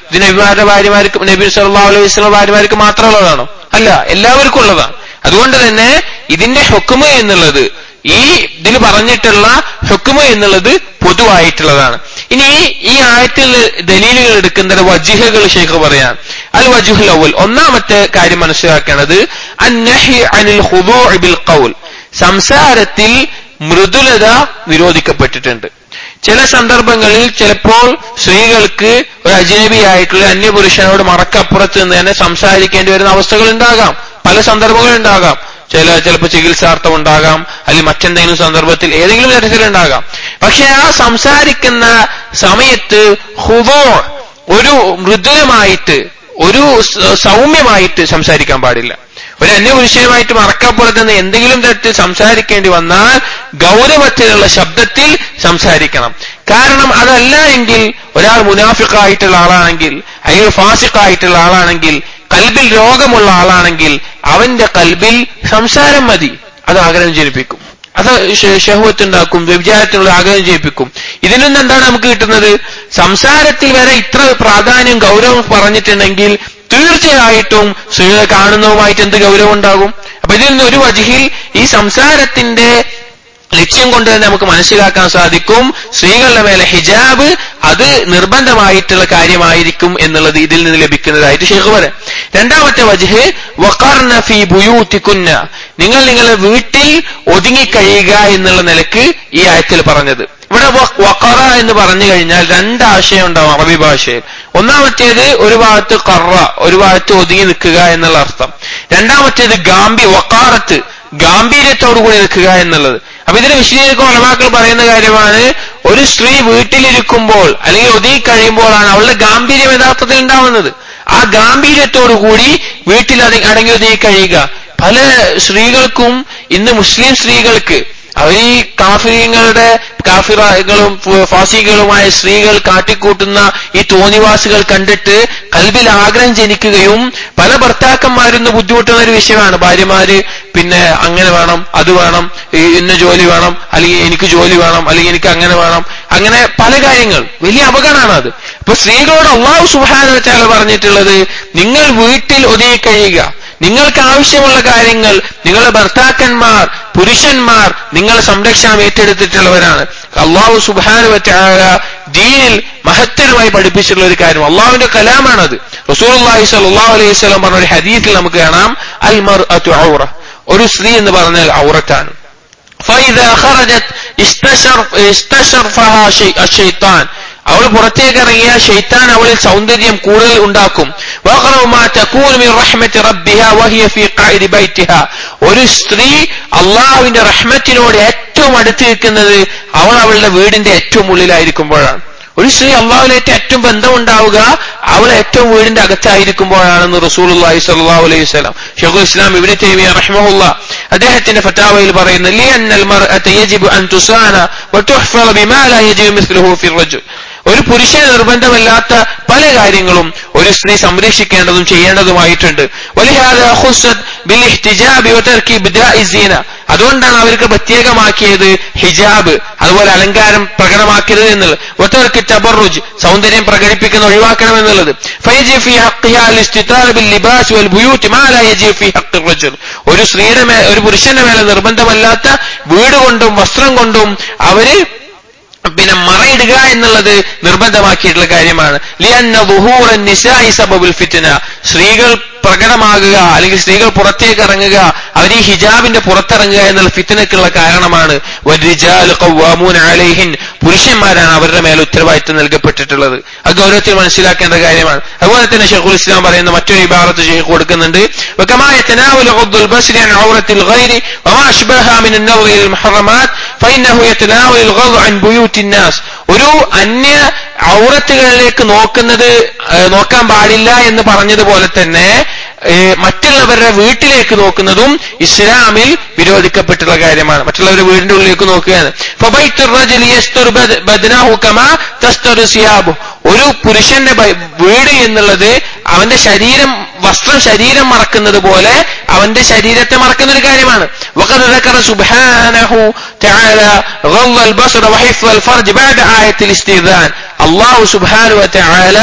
ഇത് നബിമാരുടെ ഭാര്യമാർക്ക് നബി സല്ലല്ലാഹു അലൈഹി വസല്ലം ഭാര്യമാർക്ക് മാത്രമുള്ളതാണോ അല്ല എല്ലാവർക്കും ഉള്ളതാണ് അതുകൊണ്ട് തന്നെ ഇതിന്റെ ഹുക്കുമ എന്നുള്ളത് ഈ ഇതിൽ പറഞ്ഞിട്ടുള്ള ഹുക്കുമ എന്നുള്ളത് പൊതുവായിട്ടുള്ളതാണ് ഇനി ഈ ആയത്തിൽ ദലീലുകൾ എടുക്കുന്നത് വജിഹകൾ ഷെയ്ഖ് പറയാൻ അൽ വജുഹുൽ അവൽ ഒന്നാമത്തെ കാര്യം മനസ്സിലാക്കേണ്ടത് അന്നഹി അനിൽ ഹുദൂഇ ബിൽ ഖൗൽ സംസാരത്തിൽ മൃദുലത വിരോധിക്കപ്പെട്ടിട്ടുണ്ട് ചില സന്ദർഭങ്ങളിൽ ചിലപ്പോൾ സ്ത്രീകൾക്ക് ഒരു അജനബിയായിട്ടുള്ള അന്യപുരുഷനോട് മറക്കപ്പുറത്ത് നിന്ന് തന്നെ സംസാരിക്കേണ്ടി വരുന്ന അവസ്ഥകൾ ഉണ്ടാകാം പല സന്ദർഭങ്ങൾ ഉണ്ടാകാം ചില ചിലപ്പോൾ ചികിത്സാർത്ഥം ഉണ്ടാകാം അല്ലെങ്കിൽ മറ്റെന്തെങ്കിലും സന്ദർഭത്തിൽ ഏതെങ്കിലും തരത്തിലുണ്ടാകാം പക്ഷെ ആ സംസാരിക്കുന്ന സമയത്ത് ഹുദോ ഒരു മൃദുലമായിട്ട് ഒരു സ- സൗമ്യമായിട്ട് സംസാരിക്കാൻ പാടില്ല ഒരു അന്യപുരുഷനുമായിട്ട് മറക്കപ്പുറത്തുനിന്ന് എന്തെങ്കിലും തരത്തിൽ സംസാരിക്കേണ്ടി വന്നാൽ ഗൗരവത്തിലുള്ള ശബ്ദത്തിൽ സംസാരിക്കണം കാരണം അതല്ല എങ്കിൽ ഒരാൾ മുനാഫിക്കായിട്ടുള്ള ആളാണെങ്കിൽ അല്ലെങ്കിൽ ഫാസിക്കായിട്ടുള്ള ആളാണെങ്കിൽ കൽബിൽ രോഗമുള്ള ആളാണെങ്കിൽ അവന്റെ കൽബിൽ സംസാരം മതി അത് ആഗ്രഹം ജനിപ്പിക്കും അത് ഷഹുവത്ത് ഉണ്ടാക്കും വ്യഭിചാരത്തിനുള്ള ആഗ്രഹം ചെയ്യിപ്പിക്കും ഇതിൽ നിന്ന് എന്താണ് നമുക്ക് കിട്ടുന്നത് സംസാരത്തിൽ വരെ ഇത്ര പ്രാധാന്യം ഗൗരവം പറഞ്ഞിട്ടുണ്ടെങ്കിൽ തീർച്ചയായിട്ടും സ്ത്രീകളെ കാണുന്നതുമായിട്ട് എന്ത് ഗൗരവം ഉണ്ടാകും അപ്പൊ ഇതിൽ നിന്ന് ഒരു വജിഹിൽ ഈ സംസാരത്തിന്റെ ലക്ഷ്യം കൊണ്ട് തന്നെ നമുക്ക് മനസ്സിലാക്കാൻ സാധിക്കും സ്ത്രീകളുടെ മേലെ ഹിജാബ് അത് നിർബന്ധമായിട്ടുള്ള കാര്യമായിരിക്കും എന്നുള്ളത് ഇതിൽ നിന്ന് ലഭിക്കുന്നതായിട്ട് ഷെയ്ഖ് പറയാം രണ്ടാമത്തെ വജഹ് വഖർന ഫി ബുയൂത്തിക്കുന്ന നിങ്ങൾ നിങ്ങളുടെ വീട്ടിൽ ഒതുങ്ങിക്കഴിയുക എന്നുള്ള നിലക്ക് ഈ ആയത്തിൽ പറഞ്ഞത് ഇവിടെ വ- വഖറ എന്ന് പറഞ്ഞു കഴിഞ്ഞാൽ രണ്ട് ആശയം ഉണ്ടാവും അറബി ഭാഷയിൽ ഒന്നാമത്തേത് ഒരു ഭാഗത്ത് കറ ഒരു ഭാഗത്ത് ഒതുങ്ങി നിൽക്കുക എന്നുള്ള അർത്ഥം രണ്ടാമത്തേത് ഗാംബി വക്കാറത്ത് ഗാംഭീര്യത്തോടു കൂടി നിൽക്കുക എന്നുള്ളത് അപ്പൊ ഇതിന് വിശദീകരിക്കുന്ന ഉലമാക്കൾ പറയുന്ന കാര്യമാണ് ഒരു സ്ത്രീ വീട്ടിലിരിക്കുമ്പോൾ അല്ലെങ്കിൽ ഒതുങ്ങി കഴിയുമ്പോഴാണ് അവളുടെ ഗാംഭീര്യം യഥാർത്ഥത്തിൽ ഉണ്ടാവുന്നത് ആ ഗാംഭീര്യത്തോടു കൂടി വീട്ടിൽ അടങ്ങി അടങ്ങി ഒതുങ്ങി കഴിയുക പല സ്ത്രീകൾക്കും ഇന്ന് മുസ്ലിം സ്ത്രീകൾക്ക് അവർ ഈ കാഫിര്യങ്ങളുടെ കാഫിറകളും ഫാസികളുമായ സ്ത്രീകൾ കാട്ടിക്കൂട്ടുന്ന ഈ തോന്നിവാസുകൾ കണ്ടിട്ട് കൽബിൽ ആഗ്രഹം ജനിക്കുകയും പല ഭർത്താക്കന്മാരിന്ന് ബുദ്ധിമുട്ടുന്ന ഒരു വിഷയമാണ് ഭാര്യമാര് പിന്നെ അങ്ങനെ വേണം അത് വേണം ഈ ഇന്ന ജോലി വേണം അല്ലെങ്കിൽ എനിക്ക് ജോലി വേണം അല്ലെങ്കിൽ എനിക്ക് അങ്ങനെ വേണം അങ്ങനെ പല കാര്യങ്ങൾ വലിയ അപകടമാണ് അത് അപ്പൊ സ്ത്രീകളോട് അള്ളാഹു സുഹാന വെച്ചാൽ പറഞ്ഞിട്ടുള്ളത് നിങ്ങൾ വീട്ടിൽ ഒതുങ്ങി കഴിയുക നിങ്ങൾക്ക് ആവശ്യമുള്ള കാര്യങ്ങൾ നിങ്ങളുടെ ഭർത്താക്കന്മാർ പുരുഷന്മാർ നിങ്ങളെ സംരക്ഷണം ഏറ്റെടുത്തിട്ടുള്ളവരാണ് അള്ളാഹു സുബാനുവറ്റായ ദീനിൽ മഹത്തരമായി പഠിപ്പിച്ചിട്ടുള്ള ഒരു കാര്യം അള്ളാഹുവിന്റെ കലാമാണത് റസൂൽ അള്ളാഹി സല്ലാഹു അലൈഹി സ്വലം പറഞ്ഞ ഒരു ഹദീസിൽ നമുക്ക് കാണാം അൽ മർ ഔറ ഒരു സ്ത്രീ എന്ന് പറഞ്ഞാൽ ഔറത്താണ് فإذا خرجت استشر استشرفها شيء الشيطان അവൾ പുറത്തേക്ക് ഇറങ്ങിയ ഷെയ്ത്താൻ അവളിൽ സൗന്ദര്യം കൂടുതൽ ഉണ്ടാക്കും وأقرب ما تكون من رحمة ربها وهي في قاعد بيتها ഒരു സ്ത്രീ അള്ളാഹുവിന്റെ റഹ്മത്തിനോട് ഏറ്റവും അടുത്ത് നിൽക്കുന്നത് അവൾ അവളുടെ വീടിന്റെ ഏറ്റവും ഉള്ളിലായിരിക്കുമ്പോഴാണ് ഒരു സ്ത്രീ അള്ളാഹുലായിട്ട് ഏറ്റവും ബന്ധമുണ്ടാവുക അവൾ ഏറ്റവും വീടിന്റെ അകത്തായിരിക്കുമ്പോഴാണെന്ന് റസൂൽ അള്ളാഹി സല്ലാഹു അലൈഹി വസ്ലാം ഷെഖുൽ ഇസ്ലാം ഇബിനെ തേമിയ റഹ്മുല്ല അദ്ദേഹത്തിന്റെ ഫറ്റാവയിൽ പറയുന്നു "ലിഅന്നൽ മർഅത യജിബു അൻ തുസാന വതുഹ്ഫള ബിമാ ലാ യജിബു മിസ്ലുഹു ഫി റജുൽ ഒരു പുരുഷന് നിർബന്ധമല്ലാത്ത പല കാര്യങ്ങളും ഒരു സ്ത്രീ സംരക്ഷിക്കേണ്ടതും ചെയ്യേണ്ടതുമായിട്ടുണ്ട് വലിഹാദ ഖുസ്സത് ബിൽ ഇഹ്തിജാബി വതർക്കി ഇബ്ദാഇ സീന അതുകൊണ്ടാണ് അവർക്ക് പ്രത്യേകമാക്കിയത് ഹിജാബ് അതുപോലെ അലങ്കാരം പ്രകടമാക്കരുത് എന്നുള്ളത് ഒറ്റവർക്ക് തബറുജ് സൗന്ദര്യം പ്രകടിപ്പിക്കുന്ന ഒഴിവാക്കണം എന്നുള്ളത് ഫയജി ഫി ഹഖ്ഹിഹാ അൽ-ഇസ്തിതാർ ബിൽ ലിബാസ് വൽ ബുയൂത്ത് മാ ലാ യജി ഫി ഹഖ് റജുൽ ഒരു സ്ത്രീയുടെ മേൽ ഒരു പുരുഷന്റെ മേലെ നിർബന്ധമല്ലാത്ത വീട് കൊണ്ടും വസ്ത്രം കൊണ്ടും അവര് പിന്നെ മറയിടുക എന്നുള്ളത് നിർബന്ധമാക്കിയിട്ടുള്ള കാര്യമാണ് ലിയന്ന ظهور النساء سبب الفتنة സ്ത്രീകൾ പ്രകടമാകുക അല്ലെങ്കിൽ സ്ത്രീകൾ പുറത്തേക്ക് ഇറങ്ങുക അവർ ഈ ഹിജാബിന്റെ പുറത്തിറങ്ങുക എന്നുള്ള ഫിത്തനക്കുള്ള കാരണമാണ് വരിജാൽ ഖവ്വാമൂന അലൈഹിൻ പുരുഷന്മാരാണ് അവരുടെ മേൽ ഉത്തരവാദിത്വം നൽകപ്പെട്ടിട്ടുള്ളത് അത് ഗൗരവത്തിൽ മനസ്സിലാക്കേണ്ട കാര്യമാണ് അതുപോലെ തന്നെ ഷെയ്ഖുൽ ഇസ്ലാം പറയുന്ന മറ്റൊരു ഇബാറത്ത് ഷെയ്ഖ് കൊടുക്കുന്നുണ്ട് وكما يتناول غض البصر عن عورة الغير وما أشبهها من النظر إلى المحرمات فإنه يتناول الغض عن بيوت الناس ഒരു അന്യ ഔറത്തുകളിലേക്ക് നോക്കുന്നത് ഏഹ്, നോക്കാൻ പാടില്ല എന്ന് പറഞ്ഞതുപോലെ തന്നെ ഏഹ്, മറ്റുള്ളവരുടെ വീട്ടിലേക്ക് നോക്കുന്നതും ഇസ്ലാമിൽ വിരോധിക്കപ്പെട്ടുള്ള കാര്യമാണ് മറ്റുള്ളവരുടെ വീടിന്റെ ഉള്ളിലേക്ക് നോക്കുകയാണ് فبيت الرجل يستر بد- بدنه كما تستر ثيابه. ഒരു പുരുഷന്റെ ബ- വീട് എന്നുള്ളത് അവന്റെ ശരീരം വസ്ത്രം ശരീരം മറക്കുന്നത് പോലെ അവന്റെ ശരീരത്തെ മറക്കുന്ന ഒരു കാര്യമാണ് وقد ذكر سبحانه تعالى غض البصر وحفظ الفرج بعد آية الاستئذان അള്ളാഹു സുബാനു വല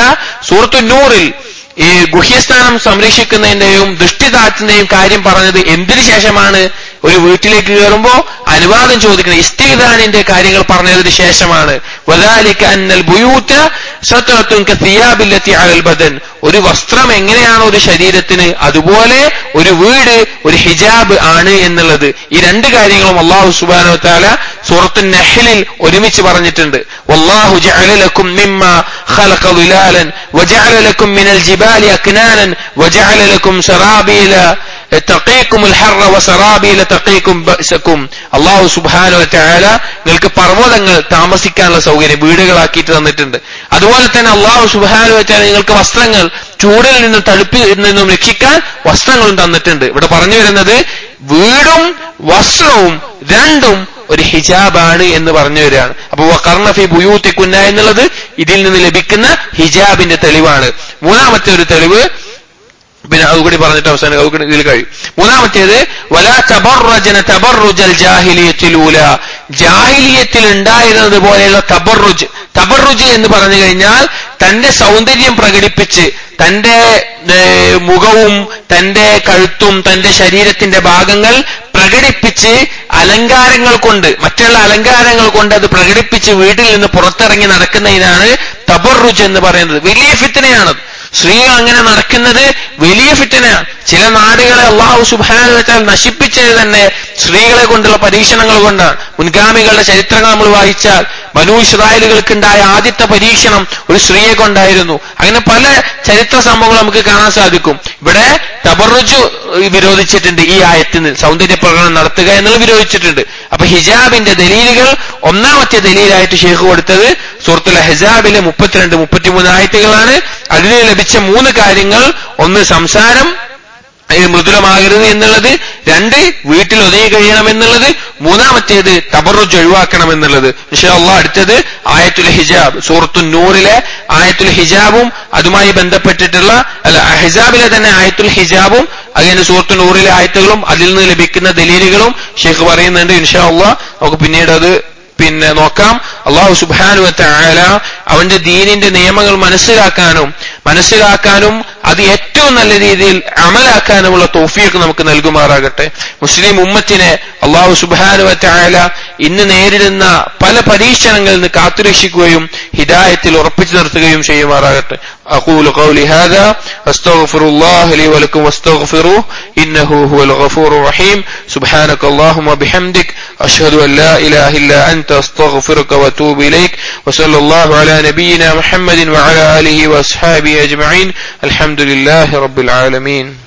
സൂറത്തു നൂറിൽ ഈ ഗുഹ്യസ്ഥാനം സംരക്ഷിക്കുന്നതിന്റെയും ദൃഷ്ടി താഴ്ത്തുന്നതിന്റെയും കാര്യം പറഞ്ഞത് എന്തിനു ശേഷമാണ് ഒരു വീട്ടിലേക്ക് കയറുമ്പോ അനുവാദം ചോദിക്കണം ഇസ്തിദാനിന്റെ കാര്യങ്ങൾ പറഞ്ഞതിന് ശേഷമാണ് വദാലിക അന്നൽ ബുയൂത്ത സത്രത്തുൻ കസിയാബില്ലത്തി അലൽ ബദൻ ഒരു വസ്ത്രം എങ്ങനെയാണ് ഒരു ശരീരത്തിന് അതുപോലെ ഒരു വീട് ഒരു ഹിജാബ് ആണ് എന്നുള്ളത് ഈ രണ്ട് കാര്യങ്ങളും അള്ളാഹു സുബാനോ താല സൂറത്തു നഹ്ലിൽ ഒരുമിച്ച് പറഞ്ഞിട്ടുണ്ട് വല്ലാഹു ജഅല ലക്കും മിമ്മ ഖലഖ ളിലാലൻ വജഅല ലക്കും മിനൽ ജിബാലി അക്നാനൻ വജഅല ലക്കും സറാബീല തഖീക്കും الحر وسرابيل تقيكم بأسكم അള്ളാഹു സുബ്ഹാനഹു വതആല നിങ്ങൾക്ക് പർവ്വതങ്ങൾ താമസിക്കാനുള്ള സൗകര്യം വീടുകളാക്കിയിട്ട് തന്നിട്ടുണ്ട് അതുപോലെ തന്നെ അള്ളാഹു സുബ്ഹാനഹു വതആല നിങ്ങൾക്ക് വസ്ത്രങ്ങൾ ചൂടിൽ നിന്നും തണുപ്പിൽ നിന്നും രക്ഷിക്കാൻ വസ്ത്രങ്ങളും തന്നിട്ടുണ്ട് ഇവിടെ പറഞ്ഞു വരുന്നത് വീടും വസ്ത്രവും രണ്ടും ഒരു ഹിജാബാണ് എന്ന് പറഞ്ഞു വരികയാണ് അപ്പൊ കർണഫി ബുയൂത്തിക്കുന്ന എന്നുള്ളത് ഇതിൽ നിന്ന് ലഭിക്കുന്ന ഹിജാബിന്റെ തെളിവാണ് മൂന്നാമത്തെ ഒരു തെളിവ് പിന്നെ അതുകൂടി പറഞ്ഞിട്ട് അവസാനം അതുകൂടി ഇതിൽ കഴിയും മൂന്നാമത്തേത് വലാ തബറുജന തബറുജൽ ജാഹിലിയത്തിലൂല ജാഹിലിയത്തിൽ ഉണ്ടായിരുന്നത് പോലെയുള്ള തബറുജ് തബറുജ് എന്ന് പറഞ്ഞു കഴിഞ്ഞാൽ തന്റെ സൗന്ദര്യം പ്രകടിപ്പിച്ച് തന്റെ ഏഹ്, മുഖവും തന്റെ കഴുത്തും തന്റെ ശരീരത്തിന്റെ ഭാഗങ്ങൾ പ്രകടിപ്പിച്ച് അലങ്കാരങ്ങൾ കൊണ്ട് മറ്റുള്ള അലങ്കാരങ്ങൾ കൊണ്ട് അത് പ്രകടിപ്പിച്ച് വീട്ടിൽ നിന്ന് പുറത്തിറങ്ങി നടക്കുന്നതിനാണ് തബറുജ് എന്ന് പറയുന്നത് വലിയ ഫിത്തനയാണത് സ്ത്രീകൾ അങ്ങനെ നടക്കുന്നത് വലിയ ഫിത്തനയാണ് ചില നാടുകളെ അള്ളാഹു സുബാന വെച്ചാൽ നശിപ്പിച്ചത് തന്നെ സ്ത്രീകളെ കൊണ്ടുള്ള പരീക്ഷണങ്ങൾ കൊണ്ടാണ് മുൻഗാമികളുടെ ചരിത്രങ്ങൾ നമ്മൾ വായിച്ചാൽ മനു ഇസ്രായേലുകൾക്കുണ്ടായ ആദ്യത്തെ പരീക്ഷണം ഒരു സ്ത്രീയെ കൊണ്ടായിരുന്നു അങ്ങനെ പല ചരിത്ര സംഭവങ്ങൾ നമുക്ക് കാണാൻ സാധിക്കും ഇവിടെ തബറുജു വിരോധിച്ചിട്ടുണ്ട് ഈ ആയത്തിന് സൗന്ദര്യ പ്രകടനം നടത്തുക എന്നുള്ളത് വിരോധിച്ചിട്ടുണ്ട് അപ്പൊ ഹിജാബിന്റെ ദലീലുകൾ ഒന്നാമത്തെ ദലീലായിട്ട് ഷെയ്ഖ് കൊടുത്തത് സൂറത്തുൽ ഹെജാബിലെ മുപ്പത്തിരണ്ട് മുപ്പത്തിമൂന്ന് ആയത്തുകളാണ് അതിന് ലഭിച്ച മൂന്ന് കാര്യങ്ങൾ ഒന്ന് സംസാരം ഇത് മൃദുലമാകരുത് എന്നുള്ളത് രണ്ട് വീട്ടിൽ ഒതുങ്ങി കഴിയണം എന്നുള്ളത് മൂന്നാമത്തേത് തബറുജ് ഒഴിവാക്കണം എന്നുള്ളത് ഇൻഷാല്ലാ അടുത്തത് ആയത്തുൽ ഹിജാബ് സൂറത്തു നൂറിലെ ആയത്തുൽ ഹിജാബും അതുമായി ബന്ധപ്പെട്ടിട്ടുള്ള അല്ല ഹിജാബിലെ തന്നെ ആയത്തുൽ ഹിജാബും അങ്ങനെ സൂറത്തു നൂറിലെ ആയത്തുകളും അതിൽ നിന്ന് ലഭിക്കുന്ന ദലീലുകളും ഷെയ്ഖ് പറയുന്നുണ്ട് ഇൻഷാല്ലാ നമുക്ക് പിന്നീട് അത് പിന്നെ നോക്കാം അള്ളാഹു സുബാനുവത്ത ആല അവന്റെ ദീനിന്റെ നിയമങ്ങൾ മനസ്സിലാക്കാനും മനസ്സിലാക്കാനും അത് ഏറ്റവും നല്ല രീതിയിൽ അമലാക്കാനുമുള്ള തോഫീക്ക് നമുക്ക് നൽകുമാറാകട്ടെ മുസ്ലിം ഉമ്മത്തിനെ അള്ളാഹു സുബാനുവത്ത ആല ഇന്ന് നേരിടുന്ന പല പരീക്ഷണങ്ങളിൽ നിന്ന് കാത്തുരക്ഷിക്കുകയും ഹിദായത്തിൽ ഉറപ്പിച്ചു നിർത്തുകയും ചെയ്യുമാറാകട്ടെ أقول قولي هذا أستغفر الله لي ولكم واستغفروه إنه هو الغفور الرحيم سبحانك اللهم وبحمدك أشهد أن لا إله إلا أنت أستغفرك وأتوب إليك وصلى الله على نبينا محمد وعلى آله وأصحابه أجمعين الحمد لله رب العالمين